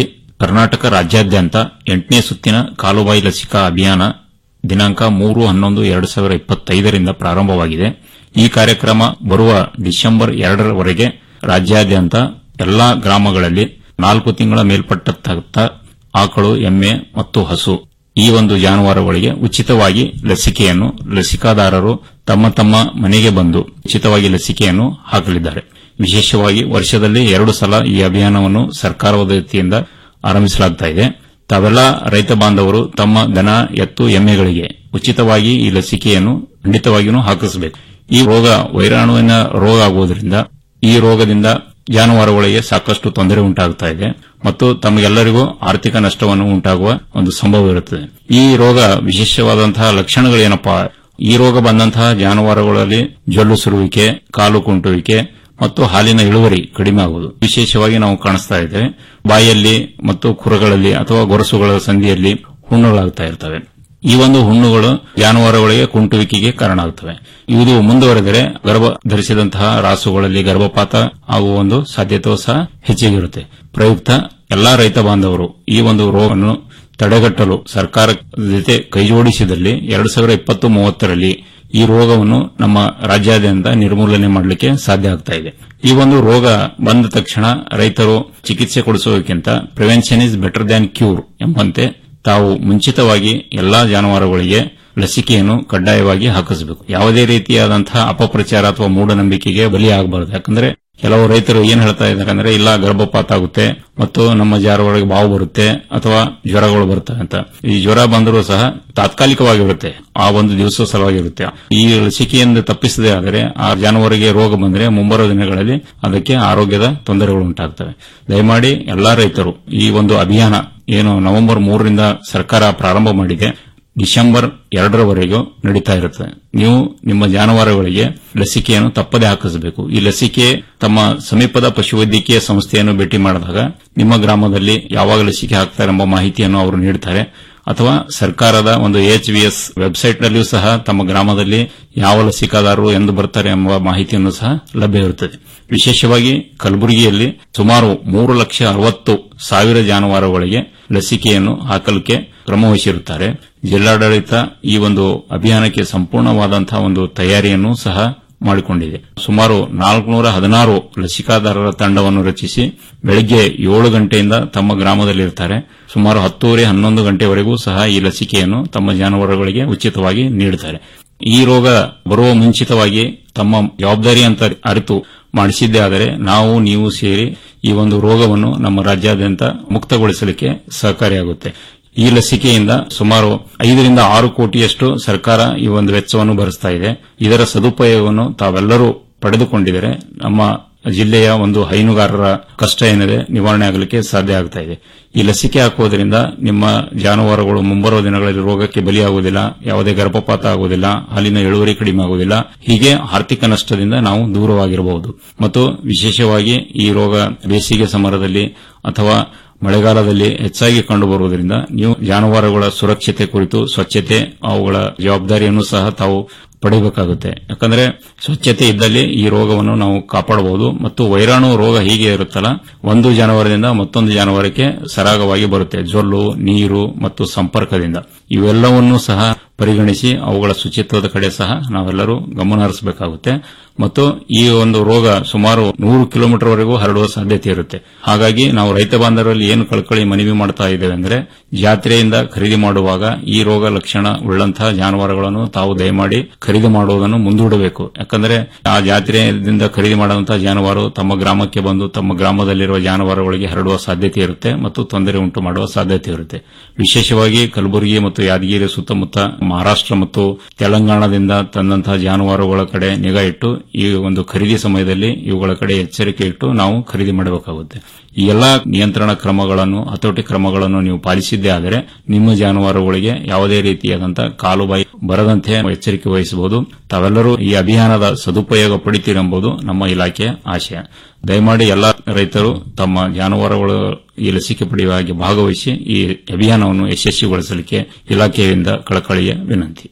ಕರ್ನಾಟಕ ರಾಜ್ಯಾದ್ಯಂತ ಎಂಟನೇ ಸುತ್ತಿನ ಕಾಲುಬಾಯಿ ಲಸಿಕಾ ಅಭಿಯಾನ ದಿನಾಂಕ ಮೂರು ಹನ್ನೊಂದು ಎರಡು ಸಾವಿರ ಇಪ್ಪತ್ತೈದರಿಂದ ಪ್ರಾರಂಭವಾಗಿದೆ ಈ ಕಾರ್ಯಕ್ರಮ ಬರುವ ಡಿಸೆಂಬರ್ ಎರಡರವರೆಗೆ ರಾಜ್ಯಾದ್ಯಂತ ಎಲ್ಲಾ ಗ್ರಾಮಗಳಲ್ಲಿ ನಾಲ್ಕು ತಿಂಗಳ ಮೇಲ್ಪಟ್ಟ ಆಕಳು ಎಮ್ಮೆ ಮತ್ತು ಹಸು ಈ ಒಂದು ಜಾನುವಾರುಗಳಿಗೆ ಉಚಿತವಾಗಿ ಲಸಿಕೆಯನ್ನು ಲಸಿಕಾದಾರರು ತಮ್ಮ ತಮ್ಮ ಮನೆಗೆ ಬಂದು ಉಚಿತವಾಗಿ ಲಸಿಕೆಯನ್ನು ಹಾಕಲಿದ್ದಾರೆ ವಿಶೇಷವಾಗಿ ವರ್ಷದಲ್ಲಿ ಎರಡು ಸಲ ಈ ಅಭಿಯಾನವನ್ನು ಸರ್ಕಾರದ ವತಿಯಿಂದ ಆರಂಭಿಸಲಾಗ್ತಾ ಇದೆ ತಾವೆಲ್ಲ ರೈತ ಬಾಂಧವರು ತಮ್ಮ ದನ ಎತ್ತು ಎಮ್ಮೆಗಳಿಗೆ ಉಚಿತವಾಗಿ ಈ ಲಸಿಕೆಯನ್ನು ಖಂಡಿತವಾಗಿಯೂ ಹಾಕಿಸಬೇಕು ಈ ರೋಗ ವೈರಾಣುವಿನ ರೋಗ ಆಗುವುದರಿಂದ ಈ ರೋಗದಿಂದ ಜಾನುವಾರುಗಳಿಗೆ ಸಾಕಷ್ಟು ತೊಂದರೆ ಉಂಟಾಗುತ್ತಾ ಇದೆ ಮತ್ತು ತಮಗೆಲ್ಲರಿಗೂ ಆರ್ಥಿಕ ನಷ್ಟವನ್ನು ಉಂಟಾಗುವ ಒಂದು ಸಂಭವ ಇರುತ್ತದೆ ಈ ರೋಗ ವಿಶೇಷವಾದಂತಹ ಲಕ್ಷಣಗಳೇನಪ್ಪಾ ಈ ರೋಗ ಬಂದಂತಹ ಜಾನುವಾರುಗಳಲ್ಲಿ ಜೊಲ್ಲು ಸುರುವಿಕೆ ಕಾಲು ಕುಂಟುವಿಕೆ ಮತ್ತು ಹಾಲಿನ ಇಳುವರಿ ಕಡಿಮೆ ಆಗುವುದು ವಿಶೇಷವಾಗಿ ನಾವು ಕಾಣಿಸ್ತಾ ಇದ್ದೇವೆ ಬಾಯಲ್ಲಿ ಮತ್ತು ಕುರಗಳಲ್ಲಿ ಅಥವಾ ಗೊರಸುಗಳ ಸಂಧಿಯಲ್ಲಿ ಹುಣ್ಣುಗಳಾಗ್ತಾ ಇರ್ತವೆ ಈ ಒಂದು ಹುಣ್ಣುಗಳು ಜಾನುವಾರುಗಳಿಗೆ ಕುಂಟುವಿಕೆಗೆ ಕಾರಣ ಆಗುತ್ತವೆ ಇದು ಮುಂದುವರೆದರೆ ಗರ್ಭ ಧರಿಸಿದಂತಹ ರಾಸುಗಳಲ್ಲಿ ಗರ್ಭಪಾತ ಆಗುವ ಒಂದು ಸಾಧ್ಯತೆಯೂ ಸಹ ಹೆಚ್ಚಿಗಿರುತ್ತೆ ಪ್ರಯುಕ್ತ ಎಲ್ಲಾ ರೈತ ಬಾಂಧವರು ಈ ಒಂದು ರೋಗವನ್ನು ತಡೆಗಟ್ಟಲು ಸರ್ಕಾರ ಜೊತೆ ಕೈಜೋಡಿಸಿದಲ್ಲಿ ಎರಡು ಸಾವಿರ ಇಪ್ಪತ್ತು ಮೂವತ್ತರಲ್ಲಿ ಈ ರೋಗವನ್ನು ನಮ್ಮ ರಾಜ್ಯಾದ್ಯಂತ ನಿರ್ಮೂಲನೆ ಮಾಡಲಿಕ್ಕೆ ಸಾಧ್ಯ ಆಗ್ತಾ ಇದೆ ಈ ಒಂದು ರೋಗ ಬಂದ ತಕ್ಷಣ ರೈತರು ಚಿಕಿತ್ಸೆ ಕೊಡಿಸುವುದಕ್ಕಿಂತ prevention is better than cure ಎಂಬಂತೆ ತಾವು ಮುಂಚಿತವಾಗಿ ಎಲ್ಲಾ ಜಾನುವಾರುಗಳಿಗೆ ಲಸಿಕೆಯನ್ನು ಕಡ್ಡಾಯವಾಗಿ ಹಾಕಿಸಬೇಕು ಯಾವುದೇ ರೀತಿಯಾದಂತಹ ಅಪಪ್ರಚಾರ ಅಥವಾ ಮೂಢನಂಬಿಕೆಗೆ ಬಲಿಯಾಗಬಾರದು ಯಾಕಂದ್ರೆ ಕೆಲವು ರೈತರು ಏನ್ ಹೇಳ್ತಾ ಇದ್ದಾರೆ ಅಂದ್ರೆ ಇಲ್ಲ ಗರ್ಭಪಾತ ಆಗುತ್ತೆ ಮತ್ತು ನಮ್ಮ ಜಾನುವಾರಿಗೆ ಬಾವು ಬರುತ್ತೆ ಅಥವಾ ಜ್ವರಗಳು ಬರ್ತವೆ ಅಂತ ಈ ಜ್ವರ ಬಂದರೂ ಸಹ ತಾತ್ಕಾಲಿಕವಾಗಿರುತ್ತೆ ಆ ಒಂದು ದಿವಸ ಸಲುವಾಗಿರುತ್ತೆ ಈ ಲಸಿಕೆಯಿಂದ ತಪ್ಪಿಸದೇ ಆದರೆ ಆ ಜಾನುವಾರಿಗೆ ರೋಗ ಬಂದರೆ ಮುಂಬರುವ ದಿನಗಳಲ್ಲಿ ಅದಕ್ಕೆ ಆರೋಗ್ಯದ ತೊಂದರೆಗಳು ಉಂಟಾಗ್ತವೆ ದಯಮಾಡಿ ಎಲ್ಲಾ ರೈತರು ಈ ಒಂದು ಅಭಿಯಾನ ಏನು ನವೆಂಬರ್ ಮೂರರಿಂದ ಸರ್ಕಾರ ಪ್ರಾರಂಭ ಮಾಡಿದೆ ಡಿಸೆಂಬರ್ ಎರಡರವರೆಗೂ ನಡೀತಾ ಇರುತ್ತದೆ ನೀವು ನಿಮ್ಮ ಜಾನುವಾರುಗಳಿಗೆ ಲಸಿಕೆಯನ್ನು ತಪ್ಪದೇ ಹಾಕಿಸಬೇಕು ಈ ಲಸಿಕೆ ತಮ್ಮ ಸಮೀಪದ ಪಶುವೈದ್ಯಕೀಯ ಸಂಸ್ಥೆಯನ್ನು ಭೇಟಿ ಮಾಡಿದಾಗ ನಿಮ್ಮ ಗ್ರಾಮದಲ್ಲಿ ಯಾವಾಗ ಲಸಿಕೆ ಹಾಕ್ತಾರೆ ಎಂಬ ಮಾಹಿತಿಯನ್ನು ಅವರು ನೀಡುತ್ತಾರೆ ಅಥವಾ ಸರ್ಕಾರದ ಒಂದು ಎಚ್ವಿಎಸ್ ವೆಬ್ಸೈಟ್ನಲ್ಲಿಯೂ ಸಹ ತಮ್ಮ ಗ್ರಾಮದಲ್ಲಿ ಯಾವ ಲಸಿಕಾದಾರರು ಎಂದು ಬರ್ತಾರೆ ಎಂಬ ಮಾಹಿತಿಯನ್ನು ಸಹ ಲಭ್ಯವಿರುತ್ತದೆ ವಿಶೇಷವಾಗಿ ಕಲಬುರಗಿಯಲ್ಲಿ ಸುಮಾರು ಮೂರು ಲಕ್ಷ ಅರವತ್ತು ಸಾವಿರ ಜಾನುವಾರುಗಳಿಗೆ ಲಸಿಕೆಯನ್ನು ಹಾಕಲಿಕ್ಕೆ ಕ್ರಮವಹಿಸಿರುತ್ತಾರೆ ಜಿಲ್ಲಾಡಳಿತ ಈ ಒಂದು ಅಭಿಯಾನಕ್ಕೆ ಸಂಪೂರ್ಣವಾದಂತಹ ಒಂದು ತಯಾರಿಯನ್ನು ಸಹ ಮಾಡಿಕೊಂಡಿದೆ ಸುಮಾರು ನಾಲ್ಕುನೂರ ಹದಿನಾರು ಲಸಿಕಾದಾರರ ತಂಡವನ್ನು ರಚಿಸಿ ಬೆಳಗ್ಗೆ ಏಳು ಗಂಟೆಯಿಂದ ತಮ್ಮ ಗ್ರಾಮದಲ್ಲಿರ್ತಾರೆ ಸುಮಾರು ಹತ್ತೂವರೆ ಹನ್ನೊಂದು ಗಂಟೆವರೆಗೂ ಸಹ ಈ ಲಸಿಕೆಯನ್ನು ತಮ್ಮ ಜಾನುವಾರುಗಳಿಗೆ ಉಚಿತವಾಗಿ ನೀಡುತ್ತಾರೆ ಈ ರೋಗ ಬರುವ ಮುಂಚಿತವಾಗಿ ತಮ್ಮ ಜವಾಬ್ದಾರಿ ಅಂತ ಅರಿತು ಮಾಡಿಸಿದ್ದೇ ಆದರೆ ನಾವು ನೀವು ಸೇರಿ ಈ ಒಂದು ರೋಗವನ್ನು ನಮ್ಮ ರಾಜ್ಯಾದ್ಯಂತ ಮುಕ್ತಗೊಳಿಸಲಿಕ್ಕೆ ಸಹಕಾರಿಯಾಗುತ್ತೆ ಈ ಲಸಿಕೆಯಿಂದ ಸುಮಾರು ಐದರಿಂದ ಆರು ಕೋಟಿಯಷ್ಟು ಸರ್ಕಾರ ಈ ಒಂದು ವೆಚ್ಚವನ್ನು ಭರಿಸ್ತಾ ಇದೆ ಇದರ ಸದುಪಯೋಗವನ್ನು ತಾವೆಲ್ಲರೂ ಪಡೆದುಕೊಂಡಿದರೆ ನಮ್ಮ ಜಿಲ್ಲೆಯ ಒಂದು ಹೈನುಗಾರರ ಕಷ್ಟ ಏನಿದೆ ನಿವಾರಣೆ ಆಗಲಿಕ್ಕೆ ಸಾಧ್ಯ ಆಗ್ತಾ ಇದೆ ಈ ಲಸಿಕೆ ಹಾಕುವುದರಿಂದ ನಿಮ್ಮ ಜಾನುವಾರುಗಳು ಮುಂಬರುವ ದಿನಗಳಲ್ಲಿ ರೋಗಕ್ಕೆ ಬಲಿಯಾಗುವುದಿಲ್ಲ ಯಾವುದೇ ಗರ್ಭಪಾತ ಆಗುವುದಿಲ್ಲ ಹಾಲಿನ ಇಳುವರಿ ಕಡಿಮೆ ಆಗುವುದಿಲ್ಲ ಹೀಗೆ ಆರ್ಥಿಕ ನಷ್ಟದಿಂದ ನಾವು ದೂರವಾಗಿರಬಹುದು ಮತ್ತು ವಿಶೇಷವಾಗಿ ಈ ರೋಗ ಬೇಸಿಗೆ ಸಮರದಲ್ಲಿ ಅಥವಾ ಮಳೆಗಾಲದಲ್ಲಿ ಹೆಚ್ಚಾಗಿ ಕಂಡುಬರುವುದರಿಂದ ನೀವು ಜಾನುವಾರುಗಳ ಸುರಕ್ಷತೆ ಕುರಿತು ಸ್ವಚ್ಛತೆ ಅವುಗಳ ಜವಾಬ್ದಾರಿಯನ್ನು ಸಹ ತಾವು ಪಡೆಯಬೇಕಾಗುತ್ತೆ ಯಾಕಂದ್ರೆ ಸ್ವಚ್ಛತೆ ಇದ್ದಲ್ಲಿ ಈ ರೋಗವನ್ನು ನಾವು ಕಾಪಾಡಬಹುದು ಮತ್ತು ವೈರಾಣು ರೋಗ ಹೀಗೆ ಇರುತ್ತಲ್ಲ ಒಂದು ಜಾನುವಾರದಿಂದ ಮತ್ತೊಂದು ಜಾನುವಾರಕ್ಕೆ ಸರಾಗವಾಗಿ ಬರುತ್ತೆ ಜೊಲ್ಲು ನೀರು ಮತ್ತು ಸಂಪರ್ಕದಿಂದ ಇವೆಲ್ಲವನ್ನೂ ಸಹ ಪರಿಗಣಿಸಿ ಅವುಗಳ ಶುಚಿತ್ವದ ಕಡೆ ಸಹ ನಾವೆಲ್ಲರೂ ಗಮನ ಹರಿಸಬೇಕಾಗುತ್ತೆ ಮತ್ತು ಈ ಒಂದು ರೋಗ ಸುಮಾರು ನೂರು ಕಿಲೋಮೀಟರ್ ವರೆಗೂ ಹರಡುವ ಸಾಧ್ಯತೆ ಇರುತ್ತೆ ಹಾಗಾಗಿ ನಾವು ರೈತ ಬಾಂಧವರಲ್ಲಿ ಏನು ಕಳ್ಕಳಿ ಮನವಿ ಮಾಡ್ತಾ ಇದ್ದೇವೆ ಅಂದ್ರೆ ಜಾತ್ರೆಯಿಂದ ಖರೀದಿ ಮಾಡುವಾಗ ಈ ರೋಗ ಲಕ್ಷಣ ಉಳ್ಳಂತಹ ಜಾನುವಾರುಗಳನ್ನು ತಾವು ದಯಮಾಡಿ ಖರೀದಿ ಮಾಡುವುದನ್ನು ಮುಂದೂಡಬೇಕು ಯಾಕಂದ್ರೆ ಆ ಜಾತ್ರೆಯಿಂದ ಖರೀದಿ ಮಾಡುವಂತಹ ಜಾನುವಾರು ತಮ್ಮ ಗ್ರಾಮಕ್ಕೆ ಬಂದು ತಮ್ಮ ಗ್ರಾಮದಲ್ಲಿರುವ ಜಾನುವಾರುಗಳಿಗೆ ಹರಡುವ ಸಾಧ್ಯತೆ ಇರುತ್ತೆ ಮತ್ತು ತೊಂದರೆ ಉಂಟು ಮಾಡುವ ಸಾಧ್ಯತೆ ಇರುತ್ತೆ ವಿಶೇಷವಾಗಿ ಕಲಬುರಗಿ ಮತ್ತು ಯಾದಗಿರಿ ಸುತ್ತಮುತ್ತ ಮಹಾರಾಷ್ಟ್ರ ಮತ್ತು ತೆಲಂಗಾಣದಿಂದ ತಂದಂತಹ ಜಾನುವಾರುಗಳ ಕಡೆ ನಿಗಾ ಇಟ್ಟು ಈ ಒಂದು ಖರೀದಿ ಸಮಯದಲ್ಲಿ ಇವುಗಳ ಕಡೆ ಎಚ್ಚರಿಕೆ ಇಟ್ಟು ನಾವು ಖರೀದಿ ಮಾಡಬೇಕಾಗುತ್ತೆ ಈ ಎಲ್ಲಾ ನಿಯಂತ್ರಣ ಕ್ರಮಗಳನ್ನು ಹತೋಟಿ ಕ್ರಮಗಳನ್ನು ನೀವು ಪಾಲಿಸಿದ್ದೇ ಆದರೆ ನಿಮ್ಮ ಜಾನುವಾರುಗಳಿಗೆ ಯಾವುದೇ ರೀತಿಯಾದಂತಹ ಕಾಲುಬಾಯಿ ಬರದಂತೆ ಎಚ್ಚರಿಕೆ ವಹಿಸಬಹುದು ತಾವೆಲ್ಲರೂ ಈ ಅಭಿಯಾನದ ಸದುಪಯೋಗ ಪಡಿತೀರೆಂಬುದು ನಮ್ಮ ಇಲಾಖೆಯ ಆಶಯ ದಯಮಾಡಿ ಎಲ್ಲಾ ರೈತರು ತಮ್ಮ ಜಾನುವಾರುಗಳು ಈ ಲಸಿಕೆ ಪಡೆಯುವ ಹಾಗೆ ಭಾಗವಹಿಸಿ ಈ ಅಭಿಯಾನವನ್ನು ಯಶಸ್ವಿಗೊಳಿಸಲಿಕ್ಕೆ ಇಲಾಖೆಯಿಂದ ಕಳಕಳಿಯ ವಿನಂತಿ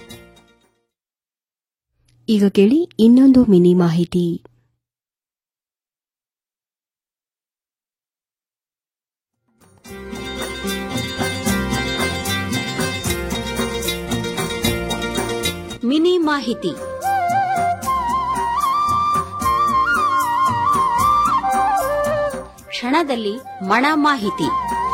ಈಗ ಕೇಳಿ ಇನ್ನೊಂದು ಮಿನಿ ಮಾಹಿತಿ ಮಾಹಿತಿ ಕ್ಷಣದಲ್ಲಿ ಮಣ ಮಾಹಿತಿ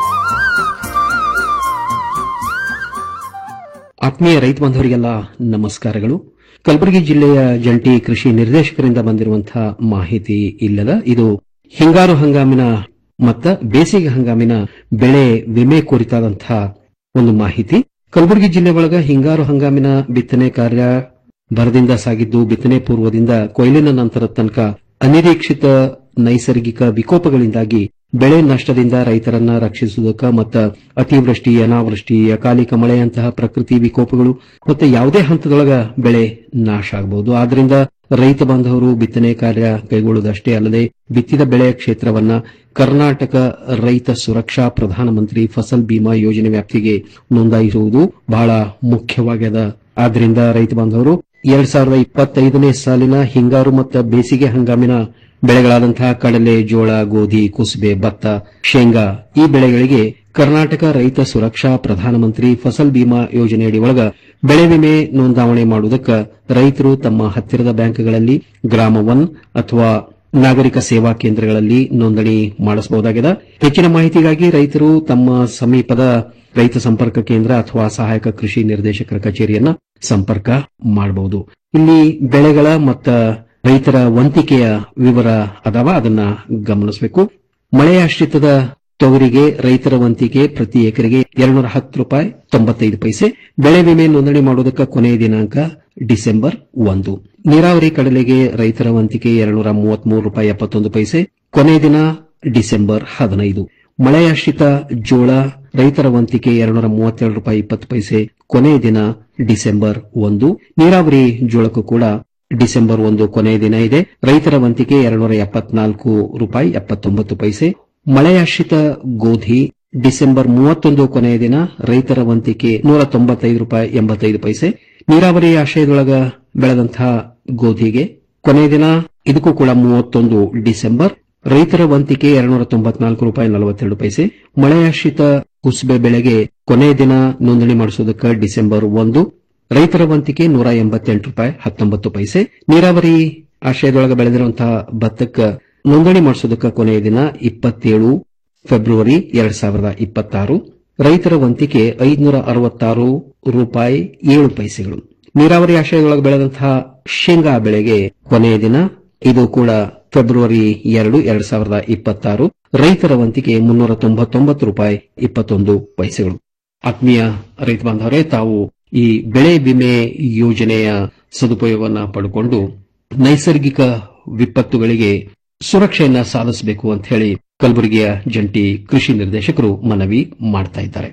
ಆತ್ಮೀಯ ರೈತ ಬಾಂಧವರಿಗೆಲ್ಲ ನಮಸ್ಕಾರಗಳು ಕಲಬುರಗಿ ಜಿಲ್ಲೆಯ ಜಂಟಿ ಕೃಷಿ ನಿರ್ದೇಶಕರಿಂದ ಬಂದಿರುವಂತಹ ಮಾಹಿತಿ ಇಲ್ಲದ ಇದು ಹಿಂಗಾರು ಹಂಗಾಮಿನ ಮತ್ತ ಬೇಸಿಗೆ ಹಂಗಾಮಿನ ಬೆಳೆ ವಿಮೆ ಕುರಿತಾದಂತಹ ಒಂದು ಮಾಹಿತಿ ಕಲಬುರಗಿ ಜಿಲ್ಲೆ ಒಳಗ ಹಿಂಗಾರು ಹಂಗಾಮಿನ ಬಿತ್ತನೆ ಕಾರ್ಯ ಭರದಿಂದ ಸಾಗಿದ್ದು ಬಿತ್ತನೆ ಪೂರ್ವದಿಂದ ಕೊಯ್ಲಿನ ನಂತರ ತನಕ ಅನಿರೀಕ್ಷಿತ ನೈಸರ್ಗಿಕ ವಿಕೋಪಗಳಿಂದಾಗಿ ಬೆಳೆ ನಷ್ಟದಿಂದ ರೈತರನ್ನ ರಕ್ಷಿಸುವುದಕ್ಕ ಮತ್ತು ಅತಿವೃಷ್ಟಿ ಅನಾವೃಷ್ಟಿ ಅಕಾಲಿಕ ಮಳೆಯಂತಹ ಪ್ರಕೃತಿ ವಿಕೋಪಗಳು ಮತ್ತೆ ಯಾವುದೇ ಹಂತದೊಳಗ ಬೆಳೆ ನಾಶ ಆಗಬಹುದು ಆದ್ರಿಂದ ರೈತ ಬಾಂಧವರು ಬಿತ್ತನೆ ಕಾರ್ಯ ಕೈಗೊಳ್ಳುವುದಷ್ಟೇ ಅಲ್ಲದೆ ಬಿತ್ತಿದ ಬೆಳೆಯ ಕ್ಷೇತ್ರವನ್ನ ಕರ್ನಾಟಕ ರೈತ ಸುರಕ್ಷಾ ಪ್ರಧಾನಮಂತ್ರಿ ಫಸಲ್ ಬಿಮಾ ಯೋಜನೆ ವ್ಯಾಪ್ತಿಗೆ ನೋಂದಾಯಿಸುವುದು ಬಹಳ ಮುಖ್ಯವಾಗ್ಯದ ಆದ್ರಿಂದ ರೈತ ಬಾಂಧವರು ಎರಡ್ ಸಾವಿರದ ಇಪ್ಪತ್ತೈದನೇ ಸಾಲಿನ ಹಿಂಗಾರು ಮತ್ತು ಬೇಸಿಗೆ ಹಂಗಾಮಿನ ಬೆಳೆಗಳಾದಂತಹ ಕಡಲೆ ಜೋಳ ಗೋಧಿ ಕುಸುಬೆ ಭತ್ತ ಶೇಂಗಾ ಈ ಬೆಳೆಗಳಿಗೆ ಕರ್ನಾಟಕ ರೈತ ಸುರಕ್ಷಾ ಪ್ರಧಾನಮಂತ್ರಿ ಫಸಲ್ ಬಿಮಾ ಯೋಜನೆಯಡಿ ಒಳಗ ಬೆಳೆ ವಿಮೆ ನೋಂದಾವಣೆ ಮಾಡುವುದಕ್ಕೆ ರೈತರು ತಮ್ಮ ಹತ್ತಿರದ ಬ್ಯಾಂಕ್ಗಳಲ್ಲಿ ಗ್ರಾಮ ಒನ್ ಅಥವಾ ನಾಗರಿಕ ಸೇವಾ ಕೇಂದ್ರಗಳಲ್ಲಿ ನೋಂದಣಿ ಮಾಡಿಸಬಹುದಾಗಿದೆ ಹೆಚ್ಚಿನ ಮಾಹಿತಿಗಾಗಿ ರೈತರು ತಮ್ಮ ಸಮೀಪದ ರೈತ ಸಂಪರ್ಕ ಕೇಂದ್ರ ಅಥವಾ ಸಹಾಯಕ ಕೃಷಿ ನಿರ್ದೇಶಕರ ಕಚೇರಿಯನ್ನ ಸಂಪರ್ಕ ಮಾಡಬಹುದು ಇಲ್ಲಿ ಬೆಳೆಗಳ ಮತ್ತ ರೈತರ ವಂತಿಕೆಯ ವಿವರ ಅದಾವ ಅದನ್ನ ಗಮನಿಸಬೇಕು ಮಳೆಯಾಶ್ರಿತದ ತೊಗರಿಗೆ ರೈತರ ವಂತಿಕೆ ಪ್ರತಿ ಎಕರೆಗೆ ಎರಡ್ನೂರ ಹತ್ತು ರೂಪಾಯಿ ತೊಂಬತ್ತೈದು ಪೈಸೆ ಬೆಳೆ ವಿಮೆ ನೋಂದಣಿ ಮಾಡುವುದಕ್ಕೆ ಕೊನೆಯ ದಿನಾಂಕ ಡಿಸೆಂಬರ್ ಒಂದು ನೀರಾವರಿ ಕಡಲೆಗೆ ರೈತರ ವಂತಿಕೆ ಎರಡ್ನೂರ ಮೂವತ್ಮೂರು ರೂಪಾಯಿ ಎಪ್ಪತ್ತೊಂದು ಪೈಸೆ ಕೊನೆಯ ದಿನ ಡಿಸೆಂಬರ್ ಹದಿನೈದು ಮಳೆಯಾಶ್ರಿತ ಜೋಳ ರೈತರ ವಂತಿಕೆ ಎರಡ್ನೂರ ಮೂವತ್ತೆರಡು ರೂಪಾಯಿ ಇಪ್ಪತ್ತು ಪೈಸೆ ಕೊನೆಯ ದಿನ ಡಿಸೆಂಬರ್ ಒಂದು ನೀರಾವರಿ ಜೋಳಕ್ಕೂ ಕೂಡ ಡಿಸೆಂಬರ್ ಒಂದು ಕೊನೆಯ ದಿನ ಇದೆ ರೈತರ ವಂತಿಕೆ ಎರಡ್ನೂರ ಎಪ್ಪತ್ನಾಲ್ಕು ರೂಪಾಯಿ ಎಪ್ಪತ್ತೊಂಬತ್ತು ಪೈಸೆ ಮಳೆಯಾಶ್ರಿತ ಗೋಧಿ ಡಿಸೆಂಬರ್ ಮೂವತ್ತೊಂದು ಕೊನೆಯ ದಿನ ರೈತರ ವಂತಿಕೆ ನೂರ ತೊಂಬತ್ತೈದು ರೂಪಾಯಿ ಎಂಬತ್ತೈದು ಪೈಸೆ ನೀರಾವರಿ ಆಶ್ರಯದೊಳಗ ಬೆಳೆದಂತಹ ಗೋಧಿಗೆ ಕೊನೆಯ ದಿನ ಇದಕ್ಕೂ ಕೂಡ ಮೂವತ್ತೊಂದು ಡಿಸೆಂಬರ್ ರೈತರ ವಂತಿಕೆ ಎರಡ್ನೂರ ತೊಂಬತ್ನಾಲ್ಕು ರೂಪಾಯಿ ನಲವತ್ತೆರಡು ಪೈಸೆ ಮಳೆಯಾಶ್ರಿತ ಕುಸುಬೆ ಬೆಳೆಗೆ ಕೊನೆಯ ದಿನ ನೋಂದಣಿ ಮಾಡಿಸುವುದಕ್ಕೆ ಡಿಸೆಂಬರ್ ಒಂದು ರೈತರ ವಂತಿಕೆ ನೂರ ಎಂಬತ್ತೆಂಟು ರೂಪಾಯಿ ಹತ್ತೊಂಬತ್ತು ಪೈಸೆ ನೀರಾವರಿ ಆಶ್ರಯದೊಳಗೆ ಬೆಳೆದಿರುವಂತಹ ಭತ್ತಕ್ಕೆ ನೋಂದಣಿ ಮಾಡಿಸೋದಕ್ಕೆ ಕೊನೆಯ ದಿನ ಇಪ್ಪತ್ತೇಳು ಫೆಬ್ರವರಿ ಎರಡ್ ಸಾವಿರದ ಇಪ್ಪತ್ತಾರು ರೈತರ ವಂತಿಕೆ ಐದುನೂರ ಅರವತ್ತಾರು ರೂಪಾಯಿ ಏಳು ಪೈಸೆಗಳು ನೀರಾವರಿ ಆಶ್ರಯದೊಳಗೆ ಬೆಳೆದಂತಹ ಶೇಂಗಾ ಬೆಳೆಗೆ ಕೊನೆಯ ದಿನ ಇದು ಕೂಡ ಫೆಬ್ರವರಿ ಎರಡು ಎರಡ್ ಸಾವಿರದ ಇಪ್ಪತ್ತಾರು ರೈತರ ವಂತಿಕೆ ಮುನ್ನೂರ ತೊಂಬತ್ತೊಂಬತ್ತು ರೂಪಾಯಿ ಇಪ್ಪತ್ತೊಂದು ಪೈಸೆಗಳು ಆತ್ಮೀಯ ರೈತ ಬಾಂಧವರೇ ತಾವು ಈ ಬೆಳೆ ವಿಮೆ ಯೋಜನೆಯ ಸದುಪಯೋಗವನ್ನು ಪಡೆದುಕೊಂಡು ನೈಸರ್ಗಿಕ ವಿಪತ್ತುಗಳಿಗೆ ಸುರಕ್ಷೆಯನ್ನ ಸಾಧಿಸಬೇಕು ಅಂತ ಹೇಳಿ ಕಲಬುರಗಿಯ ಜಂಟಿ ಕೃಷಿ ನಿರ್ದೇಶಕರು ಮನವಿ ಮಾಡ್ತಾ ಇದ್ದಾರೆ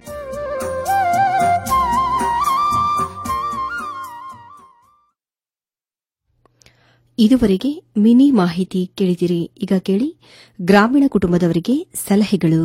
ಇದುವರೆಗೆ ಮಿನಿ ಮಾಹಿತಿ ಕೇಳಿದಿರಿ ಈಗ ಕೇಳಿ ಗ್ರಾಮೀಣ ಕುಟುಂಬದವರಿಗೆ ಸಲಹೆಗಳು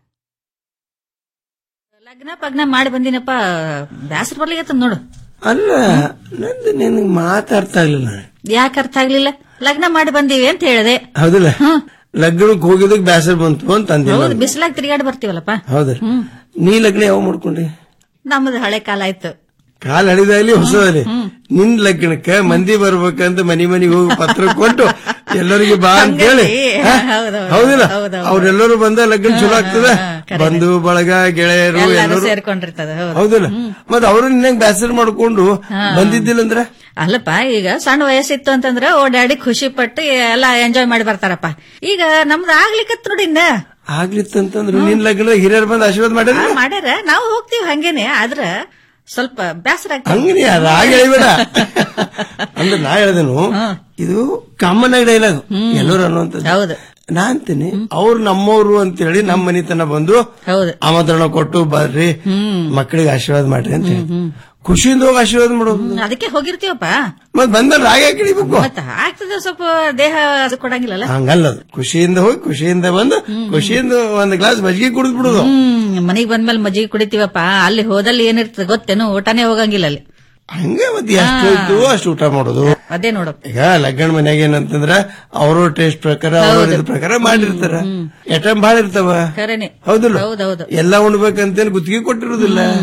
ಲಗ್ನ ಪಗ್ನ ಮಾಡಿ ಬಂದಿನಪ್ಪ ಬ್ಯಾಸರ ಬರ್ಲಿಕ್ಕೆ ನೋಡು ಅಲ್ಲ ನಂದು ನಿನಗೆ ಮಾತಾಡ್ತಾ ಇಲ್ಲ ಯಾಕೆ ಅರ್ಥ ಆಗ್ಲಿಲ್ಲ ಲಗ್ನ ಮಾಡಿ ಬಂದೀವಿ ಅಂತ ಹೇಳಿದೆ ಹೌದಿಲ್ಲ ಲಗ್ನಕ್ಕೆ ಹೋಗಿದ್ದಕ್ಕೆ ಬೇಸರ ಬಂತು ಅಂತ ಅಂದೆ ಹೌದು ನಾನು. ಬಿಸಿಲಾಗಿ ತಿರುಗಾಡಿ ಬರ್ತೀವಲ್ಲಪ್ಪ ಹೌದಲ್ಲ ನೀ ಲಗ್ನ ಯಾವ ಮಾಡ್ಕೊಂಡಿ ನಮ್ಮದು ಹಳೆ ಕಾಲ ಆಯ್ತು ಕಾಲ ಹಳಿದಾಗ್ಲಿ ಹೊಸದಾಗ್ಲಿ ನಿನ್ ಲಗ್ನಕ್ಕ ಮಂದಿ ಬರ್ಬೇಕಂತ ಮನಿ ಮನಿಗೆ ಹೋಗಿ ಪತ್ರ ಕೊಟ್ಟು ಎಲ್ಲರಿಗೆ ಬಾ ಅಂತ ಹೇಳಿ ಹಾ? ಹೌದೌದು. ಹೌದಿಲ್ಲ ಹೌದೌದು. ಅವ್ರೆಲ್ಲರೂ ಬಂದ ಲಗ್ನ ಚಲೋ ಆಗ್ತದ ಬಂಧು ಬಳಗ ಗೆಳೆಯರು ಎಲ್ಲರೂ ಎಲ್ಲರೂ ಸೇರ್ಕೊಂಡಿರ್ತದ ಹೌದು ಹೌದಿಲ್ಲ ಮತ್ ಅವ್ರು ನಿನ್ನಂಗ್ ಬೇಸರ ಮಾಡ್ಕೊಂಡು ಬಂದಿದ್ದಿಲ್ಲ ಅಂದ್ರ ಅಲ್ಲಪ್ಪ ಈಗ ಸಣ್ಣ ವಯಸ್ಸಿತ್ತು ಅಂತಂದ್ರ ಓಡಾಡಿ ಖುಷಿ ಪಟ್ಟು ಎಲ್ಲ ಎಂಜಾಯ್ ಮಾಡಿ ಬರ್ತಾರಪ್ಪ ಈಗ ನಮ್ದು ಆಗ್ಲಿಕ್ಕತ್ ನೋಡಿ ಇನ್ನ ಆಗ್ಲಿತ್ತಂತಂದ್ರು ನಿನ್ ಲಗ್ನದಾಗ ಹಿರಿಯರು ಬಂದು ಆಶೀರ್ವಾದ ಮಾಡ್ಯಾರ ಆ, ಮಾಡ್ಯಾರ ನಾವು ಹೋಗ್ತೀವಿ ಹಂಗೇನೆ ಆದ್ರ ಸ್ವಲ್ಪ ಬೇಸರ ಆಗ್ತದೆ ಹಂಗ್ರಿ ಅದ ಹಾಗೆ ಹೇಳಿಬೇಡ ಅಂದ್ರೆ ನಾ ಹೇಳ್ದೇನು ಇದು ಕಾಮನ್ ಆಗಿ ಡೈಲಾಗ್ ಎಲ್ಲರೂ ಅನ್ನುವಂಥದ್ದು ಹೌದು ನಾ ಅಂತೀನಿ ಅವ್ರು ನಮ್ಮವ್ರು ಅಂತೇಳಿ ನಮ್ಮ ಮನಿತನ ಬಂದು ಹೌದು ಆಮಂತ್ರಣ ಕೊಟ್ಟು ಬರ್ರಿ ಮಕ್ಕಳಿಗೆ ಆಶೀರ್ವಾದ ಮಾಡ್ರಿ ಅಂತ ಹೇಳಿ. ಖುಷಿಯಿಂದ ಹೋಗಿ ಆಶೀರ್ವಾದ ಮಾಡೋದು ಹ್ಮ್, ಅದಕ್ಕೆ ಹೋಗಿರ್ತೀವಪ್ಪ ಮತ್ ಬಂದ ರಾಗ ಕಿಡಿಬೇಕು ಮತ್ತ ಆಗ್ತದೆ ಸ್ವಲ್ಪ ದೇಹ ಅದು ಕೊಡಂಗಿಲ್ಲಲ್ಲ ಹಂಗಲ್ಲ ಅದು. ಖುಷಿಯಿಂದ ಹೋಗಿ ಖುಷಿಯಿಂದ ಬಂದು ಖುಷಿಯಿಂದ ಒಂದ್ ಗ್ಲಾಸ್ ಮಜ್ಜಿಗೆ ಕುಡಿದ್ ಬಿಡುದು ಹ್ಮ್ ಮನೆಗ್ ಬಂದ್ಮೇಲೆ ಮಜ್ಜಿಗೆ ಕುಡಿತೀವಪ್ಪ ಅಲ್ಲಿ ಹೋದಲ್ಲಿ ಏನಿರ್ತದೆ ಗೊತ್ತೇನು ಊಟನೇ ಹೋಗಂಗಿಲ್ಲ ಅಲ್ಲಿ ಹಂಗೆ ಮತ್ತೆ ಎಷ್ಟು ಇದ್ದು ಅಷ್ಟು ಊಟ ಮಾಡೋದು ಅದೇ ನೋಡಪ್ಪ ಈಗ ಲಗ್ನ ಮನ್ಯಾಗ ಏನಂತಂದ್ರ ಅವ್ರ ಟೇಸ್ಟ್ ಪ್ರಕಾರ ಅವ್ರ ಇದ್ರ ಪ್ರಕಾರ ಮಾಡಿರ್ತಾರ ಐಟಮ್ ಬಾಳ ಇರ್ತಾವ ಖರೇನೆ ಹೌದಿಲ್ಲ ಹೌದೌದು ಎಲ್ಲ ಉಣ್ಬೇಕಂತೇಳಿ ಗುತ್ತಿಗೆ ಕೊಟ್ಟಿರುದಿಲ್ಲ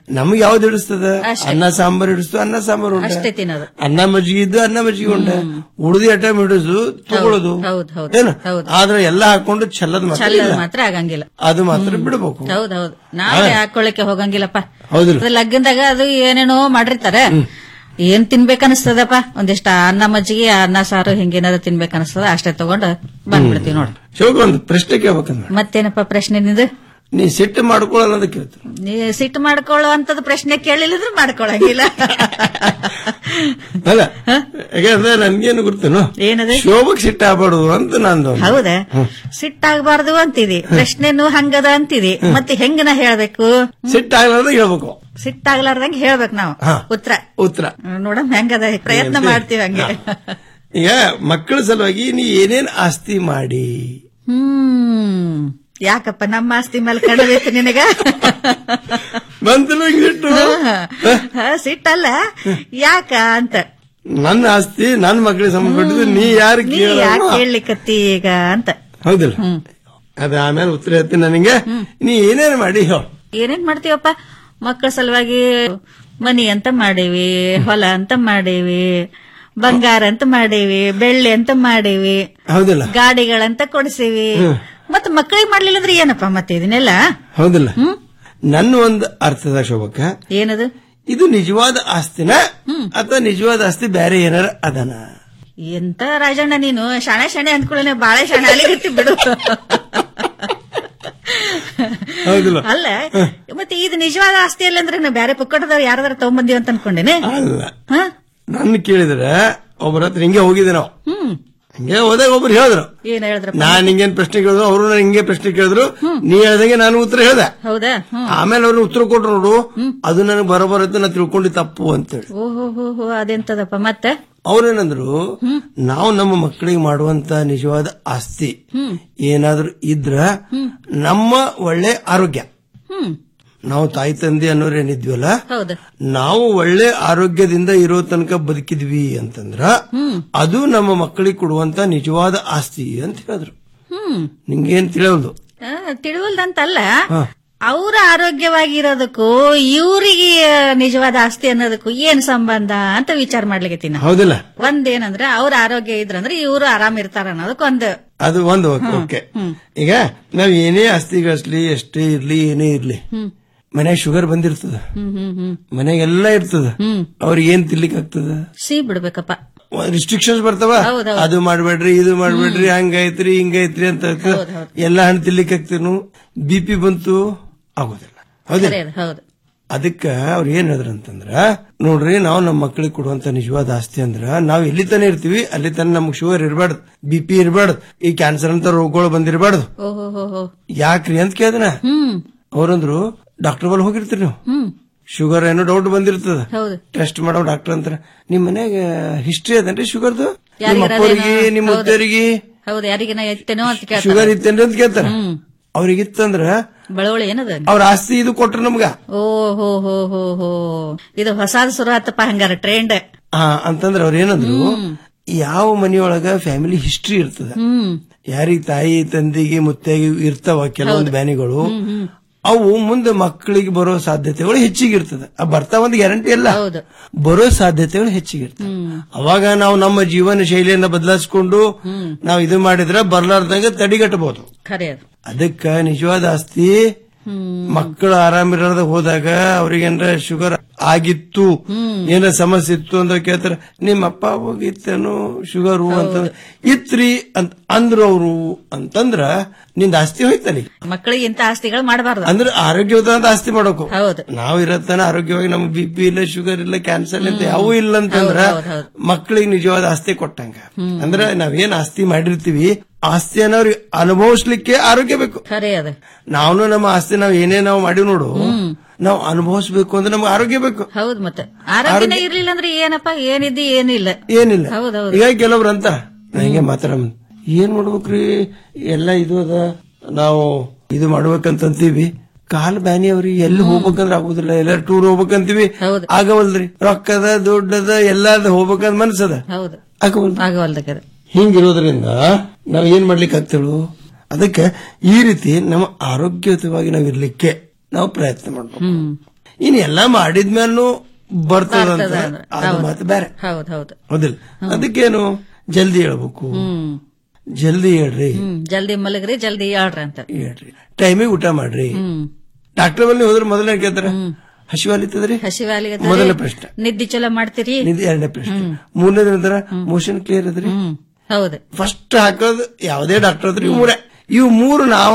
ನಮ್ಗೆ ಯಾವ್ದು ಹಿಡಿಸ್ತದ ಅನ್ನ ಸಾಂಬಾರ್ ಹಿಡಿಸ್ತು ಅನ್ನ ಸಾಂಬಾರ್ ಉಂಟ ಅಷ್ಟೇ ತಿನ್ನೋದು ಅನ್ನ ಮಜ್ಜಿಗೆ ಇದ್ದು ಅನ್ನ ಮಜ್ಜಿಗೆ ಉಂಟ ಉಳಿದಿ ಐಟಮ್ ಹಿಡಿದು ತಗೊಳ್ಳೋದು ಹೌದು ಹೌದು ಏನು ಆದ್ರೆ ಎಲ್ಲ ಹಾಕೊಂಡು ಚೆಲ್ಲದ್ ಮಾತ್ರ ಚಲ್ಲದ್ ಇಲ್ಲ. ಮಾತ್ರ ಆಗಂಗಿಲ್ಲ ಅದು ಮಾತ್ರ ಬಿಡಬೇಕು ಹೌದ್ ಹೌದು ನಾವೇ ಹಾಕೊಳ್ಳಿಕ್ಕೆ ಹೋಗಂಗಿಲ್ಲಪ್ಪ ಹೌದಿಲ್ಲ? ಅದು ಲಗ್ನದಾಗ ಅದು ಏನೇನೋ ಮಾಡಿರ್ತಾರೆ ಏನ್ ತಿನ್ಬೇಕನ್ಸ್ತದಪ್ಪ ಒಂದಿಷ್ಟ ಅನ್ನ ಮಜ್ಜಿಗೆ ಅನ್ನ ಸಾರು ಹಿಂಗೇನಾದ್ರು ತಿನ್ಬೇಕನ್ಸ್ತದ ಅಷ್ಟೇ ತಗೊಂಡು ಬಂದ್ಬಿಡ್ತೀವಿ ನೋಡು ಶಿವಕ ಒಂದು ಪ್ರಶ್ನೆ ಕೇಳ್ಬೇಕಂದ್ರ ಮತ್ತೇನಪ್ಪ ಪ್ರಶ್ನೆ ನಿಂದು ನೀ ಸಿಟ್ಟು ಮಾಡ್ಕೊಳ್ಳಲ್ಲ ಅಂತ ಕೇಳ್ತು ನೀ ಸಿಟ್ಟು ಮಾಡ್ಕೊಳ್ಳೋ ಅಂತದ್ ಪ್ರಶ್ನೆ ಕೇಳಿಲ್ಲದ್ರು ಮಾಡ್ಕೊಳಂಗಿಲ್ಲ ಅಲ್ಲ ಯಾಕಂದ್ರೆ ನನ್ಗೇನು ಗೊತ್ತೇನು ಏನದು ಶೋಭಕ್ ಸಿಟ್ಟು ಆಗ್ಬಾರ್ದು ಅಂತ ನಂದು ಒಂದು. ಹೌದಾ ಸಿಟ್ಟಾಗಬಾರ್ದು ಅಂತಿದಿ ಪ್ರಶ್ನೆನು ಹಂಗದ ಅಂತಿದಿ ಮತ್ತೆ ಹೆಂಗ ನಾ ಹೇಳ್ಬೇಕು ಸಿಟ್ಟಾಗ್ಲಾರ್ದ ಹೇಳ್ಬೇಕು ಸಿಟ್ಟಾಗ್ಲಾರ್ದಂಗೆ ಹೇಳ್ಬೇಕು ನಾವು ಹಾ. ಉತ್ತರ ಉತ್ತರ ನೋಡಮ್ ಹೆಂಗದ ಪ್ರಯತ್ನ ಮಾಡ್ತೀವಿ ಹಂಗೆ ಈಗ ಮಕ್ಕಳ ಸಲುವಾಗಿ ನೀ ಏನೇನ್ ಆಸ್ತಿ ಮಾಡಿ ಹ್ಮ್ ಯಾಕಪ್ಪ ನಮ್ಮ ಆಸ್ತಿ ಮೇಲೆ ಕಡಬೇಕು ನಿನಗ ಬಂತಲ್ಲ ಹಿಂಗ್ ಸಿಟ್ಟು ಹಾ, ಸಿಟ್ಟಲ್ಲ ಯಾಕ ಅಂತ ನನ್ನ ಆಸ್ತಿ ನನ್ನ ಮಕ್ಕಳಿಗೆ ಸಂಬಂಧಪಟ್ಟಿದ್ದು ನೀ ಯಾರು ನೀ ಕೇಳ ಯಾಕೆ ಕೇಳಲಿಕ್ಕತ್ತಿ ಈಗ ಅಂತ ಹೌದಿಲ್ಲ ಅದ ಆಮೇಲೆ ಉತ್ತರ ಹೇಳ್ತೀನಿ ನನಗೆ ನೀ ಏನೇನು ಮಾಡಿ ಹೇಳು ಏನೇನ್ ಮಾಡ್ತೀವಪ್ಪ ಮಕ್ಕಳ ಸಲುವಾಗಿ ಮನಿ ಅಂತ ಮಾಡೇವಿ ಹೊಲ ಅಂತ ಮಾಡೇವಿ ಬಂಗಾರ ಅಂತ ಮಾಡೇವಿ ಬೆಳ್ಳಿ ಅಂತ ಮಾಡೇವಿ ಹೌದಿಲ್ಲ ಗಾಡಿಗಳಂತ ಕೊಡಿಸೇವಿ ಮತ್ತ ಮಕ್ಕಳಿಗೆ ಮಾಡ್ಲಿಲ್ಲ ಅಂದ್ರೆ ಏನಪ್ಪ ಮತ್ತೆ ಇದನ್ನೆಲ್ಲ ಹೌದಿಲ್ಲ ನನ್ನ ಒಂದು ಅರ್ಥದ ಶೋಭಕ್ಕ ಏನದು ಇದು ನಿಜವಾದ ಆಸ್ತಿನ ಅಥವಾ ನಿಜವಾದ ಆಸ್ತಿ ಬೇರೆ ಏನಾರ ಅದನ ಎಂತ ರಾಜಣ್ಣ ನೀನು ಶಾಣೆ ಶಾಣೆ ಅಂದ್ಕೊಳ್ಳೆ ಬಾಳೆ ಶಾಣೆ ಅಲ್ಲಿಗತ್ತಿ ಬಿಡು ಹೌದಿಲ್ಲ ಅಲ್ಲ ಮತ್ತೆ ಇದು ನಿಜವಾದ ಆಸ್ತಿ ಅಲ್ಲ ಅಂದ್ರೆ ನಾವು ಬೇರೆ ಪುಕ್ಕಟದವ್ರು ಯಾರಾದ್ರೂ ತಗೊಂಬಂದಿವಿ ಅಂತ ಅನ್ಕೊಂಡೇನೆ ಅಲ್ಲ ಹ? ನನ್ನ ಕೇಳಿದ್ರೆ ಒಬ್ಬರ ಹತ್ರ ಹಿಂಗೆ ಹೋಗಿದ್ದೆ ನಾವು ಹ್ಮ್ ಹಿಂಗೆ ಹೋದಾಗ ಒಬ್ರು ಹೇಳಿದ್ರು ಏನ್ ಹೇಳಿದ್ರಪ್ಪ ನಾನ್ ಹಿಂಗೇನ್ ಪ್ರಶ್ನೆ ಕೇಳಿದ್ರು ಅವರು ಹಿಂಗೆ ಪ್ರಶ್ನೆ ಕೇಳಿದ್ರು ನೀ ಹೇಳ್ದಂಗೆ ನಾನು ಉತ್ತರ ಹೇಳ್ದೆ ಹೌದಾ ಹ್ಮ್ ಆಮೇಲೆ ಅವ್ರು ಉತ್ತರ ಕೊಟ್ರು ನೋಡು ಅದು ನನಗೆ ಬರೋಬರತ್ತೆ ನಾ ತಿಳ್ಕೊಂಡು ತಪ್ಪು ಅಂತೇಳಿ ಓಹೋ ಹೋ ಹೋ ಅದೆಂತದಪ್ಪ ಮತ್ತೆ ಅವ್ರೇನಂದ್ರು ನಾವು ನಮ್ಮ ಮಕ್ಕಳಿಗೆ ಮಾಡುವಂತ ನಿಜವಾದ ಆಸ್ತಿ ಹ್ಮ್ ಏನಾದ್ರೂ ಇದ್ರ ನಮ್ಮ ಒಳ್ಳೆ ಆರೋಗ್ಯ ಹ್ಮ್ ನಾವು ತಾಯಿ ತಂದೆ ಅನ್ನೋರು ಏನಿದ್ವಲ್ಲ ಹೌದು ನಾವು ಒಳ್ಳೆ ಆರೋಗ್ಯದಿಂದ ಇರೋ ತನಕ ಬದುಕಿದ್ವಿ ಅಂತಂದ್ರ ಹ್ಮ್ ಅದು ನಮ್ಮ ಮಕ್ಕಳಿಗೆ ಕೊಡುವಂತ ನಿಜವಾದ ಆಸ್ತಿ ಅಂತ ಹೇಳಿದ್ರು ಹ್ಮ್ ನಿಂಗೇನ್ ತಿಳಿಯೋದು ಆ, ತಿಳಿವಲ್ದಂತಲ್ಲ ಹಾ. ಅವ್ರ ಆರೋಗ್ಯವಾಗಿರೋದಕ್ಕೂ ಇವ್ರಿಗೆ ನಿಜವಾದ ಆಸ್ತಿ ಅನ್ನೋದಕ್ಕೂ ಏನ್ ಸಂಬಂಧ ಅಂತ ವಿಚಾರ ಮಾಡ್ಲಿಕ್ಕೆ ನಾ ಹೌದಿಲ್ಲ ಒಂದೇನಂದ್ರೆ ಅವ್ರ ಆರೋಗ್ಯ ಇದ್ರಂದ್ರೆ ಇವ್ರು ಆರಾಮ್ ಇರ್ತಾರ ಅನ್ನೋದಕ್ಕೊಂದು ಅದು ಒಂದು ಓಕೆ ಈಗ ನಾವ್ ಏನೇ ಆಸ್ತಿ ಗಳಿಸ್ಲಿ ಎಷ್ಟೇ ಇರ್ಲಿ ಏನೇ ಇರ್ಲಿ ಹ್ಮ್ ಮನ್ಯಾಗ ಶುಗರ್ ಬಂದಿರ್ತದ ಹ್ಮ್ ಹ್ಮ್ ಹ್ಮ್ ಮನೆಗೆಲ್ಲ ಇರ್ತದ ಅವ್ರಿಗೆ ಏನ್ ತಿನ್ಲಿಕ್ಕೆ ಆಗ್ತದ ಸಿಹಿ ಬಿಡ್ಬೇಕಪ್ಪ ರಿಸ್ಟ್ರಿಕ್ಷನ್ಸ್ ಬರ್ತಾವ ಹೌದ್ ಹೌದ್. ಅದು ಮಾಡ್ಬೇಡ್ರಿ ಇದು ಮಾಡ್ಬೇಡ್ರಿ ಹಂಗೈತ್ರಿ ಹಿಂಗೈತ್ರಿ ಅಂತ ಇರ್ತದ. ಎಲ್ಲ ಹಣ್ಣು ತಿನ್ಲಿಕ್ಕೆ ಆಗ್ತೀನು ಬಿ ಪಿ ಬಂತು ಆಗೋದಿಲ್ಲ ಹೌದಿಲ್ಲ ಸರಿ ಅದು, ಹೌದು ಅದಕ್ಕ ಅವ್ರು ಏನ್ ಹೇಳಿದ್ರ ಅಂತಂದ್ರ ನೋಡ್ರಿ ನಾವು ನಮ್ಮ ಮಕ್ಕಳಿಗೆ ಕೊಡುವಂತ ನಿಜವಾದ ಆಸ್ತಿ ಅಂದ್ರ ನಾವ್ ಎಲ್ಲಿ ತನ ಇರ್ತೀವಿ ಅಲ್ಲಿ ತನ ನಮ್ಗೆ ಶುಗರ್ ಇರಬಾರ್ದು ಬಿ ಪಿ ಇರಬಾರ್ದು ಈ ಕ್ಯಾನ್ಸರ್ ಅಂತ ರೋಗಗಳು ಬಂದಿರಬಾರ್ದು ಓಹೋ ಹೋ ಹೋ ಯಾಕ್ರಿ ಅಂತ ಕೇಳಿದನ ಹ್ಮ್ ಅವ್ರಂದ್ರು ಡಾಕ್ಟರ್ ಬಲ್ ಹೋಗಿರ್ತೀರಿ ನೀವು ಹ್ಮ್ ಶುಗರ್ ಏನೋ ಡೌಟ್ ಬಂದಿರ್ತದ ಹೌದು ಟೆಸ್ಟ್ ಮಾಡೋ ಡಾಕ್ಟರ್ ಅಂತಾರ ನಿಮ್ ಮನ್ಯಾಗ ಹಿಸ್ಟ್ರಿ ಅದೇನ್ರಿ ಶುಗರ್ದು ನಿಮ್ಮ ಯಾರಿಗಾರ ಅಪ್ಪರಿಗೆ ಅದೇನೋ? ನಿಮ್ಮ ಹೌದು. ಮುದ್ದರಿಗೆ ಹೌದು ಯಾರಿಗಿನ ಎತ್ತೇನೋ ಅಂತ ಕೇಳ್ತಾರೆ ಶುಗರ್ ಇತ್ತೇನ್ರಿ ಅಂತ ಕೇಳ್ತಾರ ಅವ್ರಿಗಿತ್ತಂದ್ರ ಬಳವಳಿ ಏನದ ಅವ್ರ ಆಸ್ತಿ ಇದು ಕೊಟ್ರ ನಮ್ಗ ಓ ಹೋ ಹೋ ಹೋ ಹೋ ಇದು ಹೊಸಾದ ಶುರು ಆತಪ್ಪ ಹಂಗಾರ ಟ್ರೆಂಡ್ ಆ, ಅಂತಂದ್ರ ಅವ್ರ ಏನಂದ್ರು ಯಾವ ಮನೆಯೊಳಗ ಫ್ಯಾಮಿಲಿ ಹಿಸ್ಟ್ರಿ ಇರ್ತದ ಹ್ಮ್ ಯಾರಿಗ ತಾಯಿ ತಂದೆಗೆ ಮುತ್ತಾಗಿ ಇರ್ತಾವ ಕೆಲವೊಂದು ಬ್ಯಾನಿಗಳು ಅವು ಮುಂದೆ ಮಕ್ಕಳಿಗೆ ಬರೋ ಸಾಧ್ಯತೆಗಳು ಹೆಚ್ಚಿಗೆ ಇರ್ತದ ಆ ಬರ್ತಾ ಒಂದು ಗ್ಯಾರಂಟಿ ಅಲ್ಲ ಬರೋ ಸಾಧ್ಯತೆಗಳು ಹೆಚ್ಚಿಗೆ ಇರ್ತದೆ ಅವಾಗ ನಾವು ನಮ್ಮ ಜೀವನ ಶೈಲಿಯನ್ನ ಬದಲಾಯಿಸಿಕೊಂಡು ನಾವು ಇದು ಮಾಡಿದ್ರೆ ಬರ್ಲಾರ್ದಂಗ ತಡಿಗಟ್ಟಬಹುದು ಖರೆ ಅದು ಅದಕ್ಕ ನಿಜವಾದ ಆಸ್ತಿ ಮಕ್ಕಳು ಆರಾಮಿರದ ಹೋದಾಗ ಅವ್ರಿಗೇನ್ರ ಶುಗರ್ ಆಗಿತ್ತು ಏನ ಸಮಸ್ಯೆ ಇತ್ತು ಅಂತ ಕೇಳ್ತಾರ ನಿಮ್ಮ ಅಪ್ಪ ಹೋಗಿತ್ತೇನು ಶುಗರು ಅಂತ ಇತ್ರಿ ಅಂತ ಅಂದ್ರು ಅವ್ರು ಅಂತಂದ್ರ ನಿಂದ ಆಸ್ತಿ ಹೋಯ್ತಾನೆ ಮಕ್ಕಳಿಗೆ ಇಂತ ಆಸ್ತಿಗಳು ಮಾಡಬಾರ್ದು ಅಂದ್ರೆ ಆರೋಗ್ಯವಂತ ಆಸ್ತಿ ಮಾಡೋಕು ಹೌದು ನಾವು ಇರತ್ತಾನ ಆರೋಗ್ಯವಾಗಿ ನಮ್ಗೆ ಬಿ ಪಿ ಇಲ್ಲ ಶುಗರ್ ಇಲ್ಲ ಕ್ಯಾನ್ಸರ್ ಅಂತ ಯಾವೂ ಇಲ್ಲ ಅಂತಂದ್ರ ಹೌದ್, ಹೌದ್, ಹೌದ್. ಮಕ್ಕಳಿಗೆ ನಿಜವಾದ ಆಸ್ತಿ ಕೊಟ್ಟಂಗ ಅಂದ್ರೆ ನಾವೇನ್ ಆಸ್ತಿ ಮಾಡಿರ್ತೀವಿ ಆಸ್ತಿಯನ್ನ ಅವ್ರಿಗೆ ಅನುಭವಿಸ್ಲಿಕ್ಕೆ ಆರೋಗ್ಯ ಬೇಕು ಖರೆ ಅದು ನಾವು ನಮ್ಮ ಆಸ್ತಿ ನಾವ್ ಏನೇ ನಾವು ಮಾಡಿ ನೋಡು ನಾವು ಅನುಭವಿಸ್ಬೇಕು ಅಂದ್ರೆ ನಮ್ಗೆ ಆರೋಗ್ಯ ಬೇಕು ಹೌದ್ ಮತ್ತೆ ಆರೋಗ್ಯನೇ ಇರ್ಲಿಲ್ಲ ಅಂದ್ರೆ ಏನಪ್ಪ ಏನಿದ್ದಿ ಏನಿಲ್ಲ ಏನಿಲ್ಲ ಹೌದೌದು ಈಗ ಕೆಲವ್ರು ಅಂತ ನಾ ಹಿಂಗೆ ಮಾತಾಡ ಏನ್ ಮಾಡ್ಬೇಕ್ರಿ ಎಲ್ಲ ಇದು ಅದ ನಾವು ಇದು ಮಾಡ್ಬೇಕಂತೀವಿ ಕಾಲ್ ಬ್ಯಾನಿ ಅವ್ರಿಗೆ ಎಲ್ಲಿ ಹೋಗ್ಬೇಕಂದ್ರ ಆಗುದಿಲ್ಲ ಎಲ್ಲಾರು ಟೂರ್ ಹೋಗ್ಬೇಕಂತೀವಿ ಆಗವಲ್ರಿ ರೊಕ್ಕದ ದುಡ್ಡದ ಎಲ್ಲದ ಹೋಗ್ಬೇಕಂತ ಮನ್ಸದ ಹೌದು ಆಗವಲ್ದು ಆಗವಲ್ದಕ್ಕೆ ಹಿಂಗಿರೋದ್ರಿಂದ ನಾವ್ ಏನ್ ಮಾಡ್ಲಿಕ್ಕೆ ಆಗ್ತೇಳು ಅದಕ್ಕೆ ಈ ರೀತಿ ನಮ್ಮ ಆರೋಗ್ಯಯುತವಾಗಿ ನಾವ್ ಇರ್ಲಿಕ್ಕೆ ನಾವು ಪ್ರಯತ್ನ ಮಾಡ್ಬೇಕು ಹ್ಮ್ ಇನ್ ಎಲ್ಲಾ ಮಾಡಿದ್ಮೇಲೂ ಬರ್ತದ ಅಂತ ಬರ್ತದ ಅಂದ್ರೆ. ಅದು ಹೌದು. ಮಾತು ಬೇರೆ ಹೌದ್ ಹೌದು ಹೌದಿಲ್ಲ ಅದಕ್ಕೇನು ಜಲ್ದಿ ಹೇಳ್ಬೇಕು ಹ್ಮ್ ಜಲ್ದಿ ಹೇಳ್ರಿ ಹ್ಮ್ ಜಲ್ದಿ ಮಲಗ್ರಿ ಜಲ್ದಿ ಹೇಳ್ರಿ ಅಂತ ಹೇಳ್ರಿ ಟೈಮಿಗೆ ಊಟ ಮಾಡ್ರಿ ಹ್ಮ್ ಡಾಕ್ಟರ್ ಬಲ್ಲಿ ಹೋದ್ರೆ ಮೊದಲನೇ ಕೇಳ್ತಾರ ಹಸಿವಾಲಿತ್ತದ್ರಿ ಹಸಿವಾಲಿಗೆ ಮೊದಲನೇ ಪ್ರಶ್ನೆ ನಿದ್ದೆ ಚಲೋ ಮಾಡ್ತೀರಿ ನಿಧಿ ಎರಡನೇ ಪ್ರಶ್ನೆ ಮೂರನೇ ದಿನದ ಮೋಷನ್ ಕ್ಲಿಯರ್ ಅದ್ರಿ ಹೌದು ಫಸ್ಟ್ ಹಾಕೋದು ಯಾವುದೇ ಡಾಕ್ಟರ್ ಅದ್ರಿ ಇವ್ ಮೂರೇ ಇವ್ ಮೂರು ನಾವು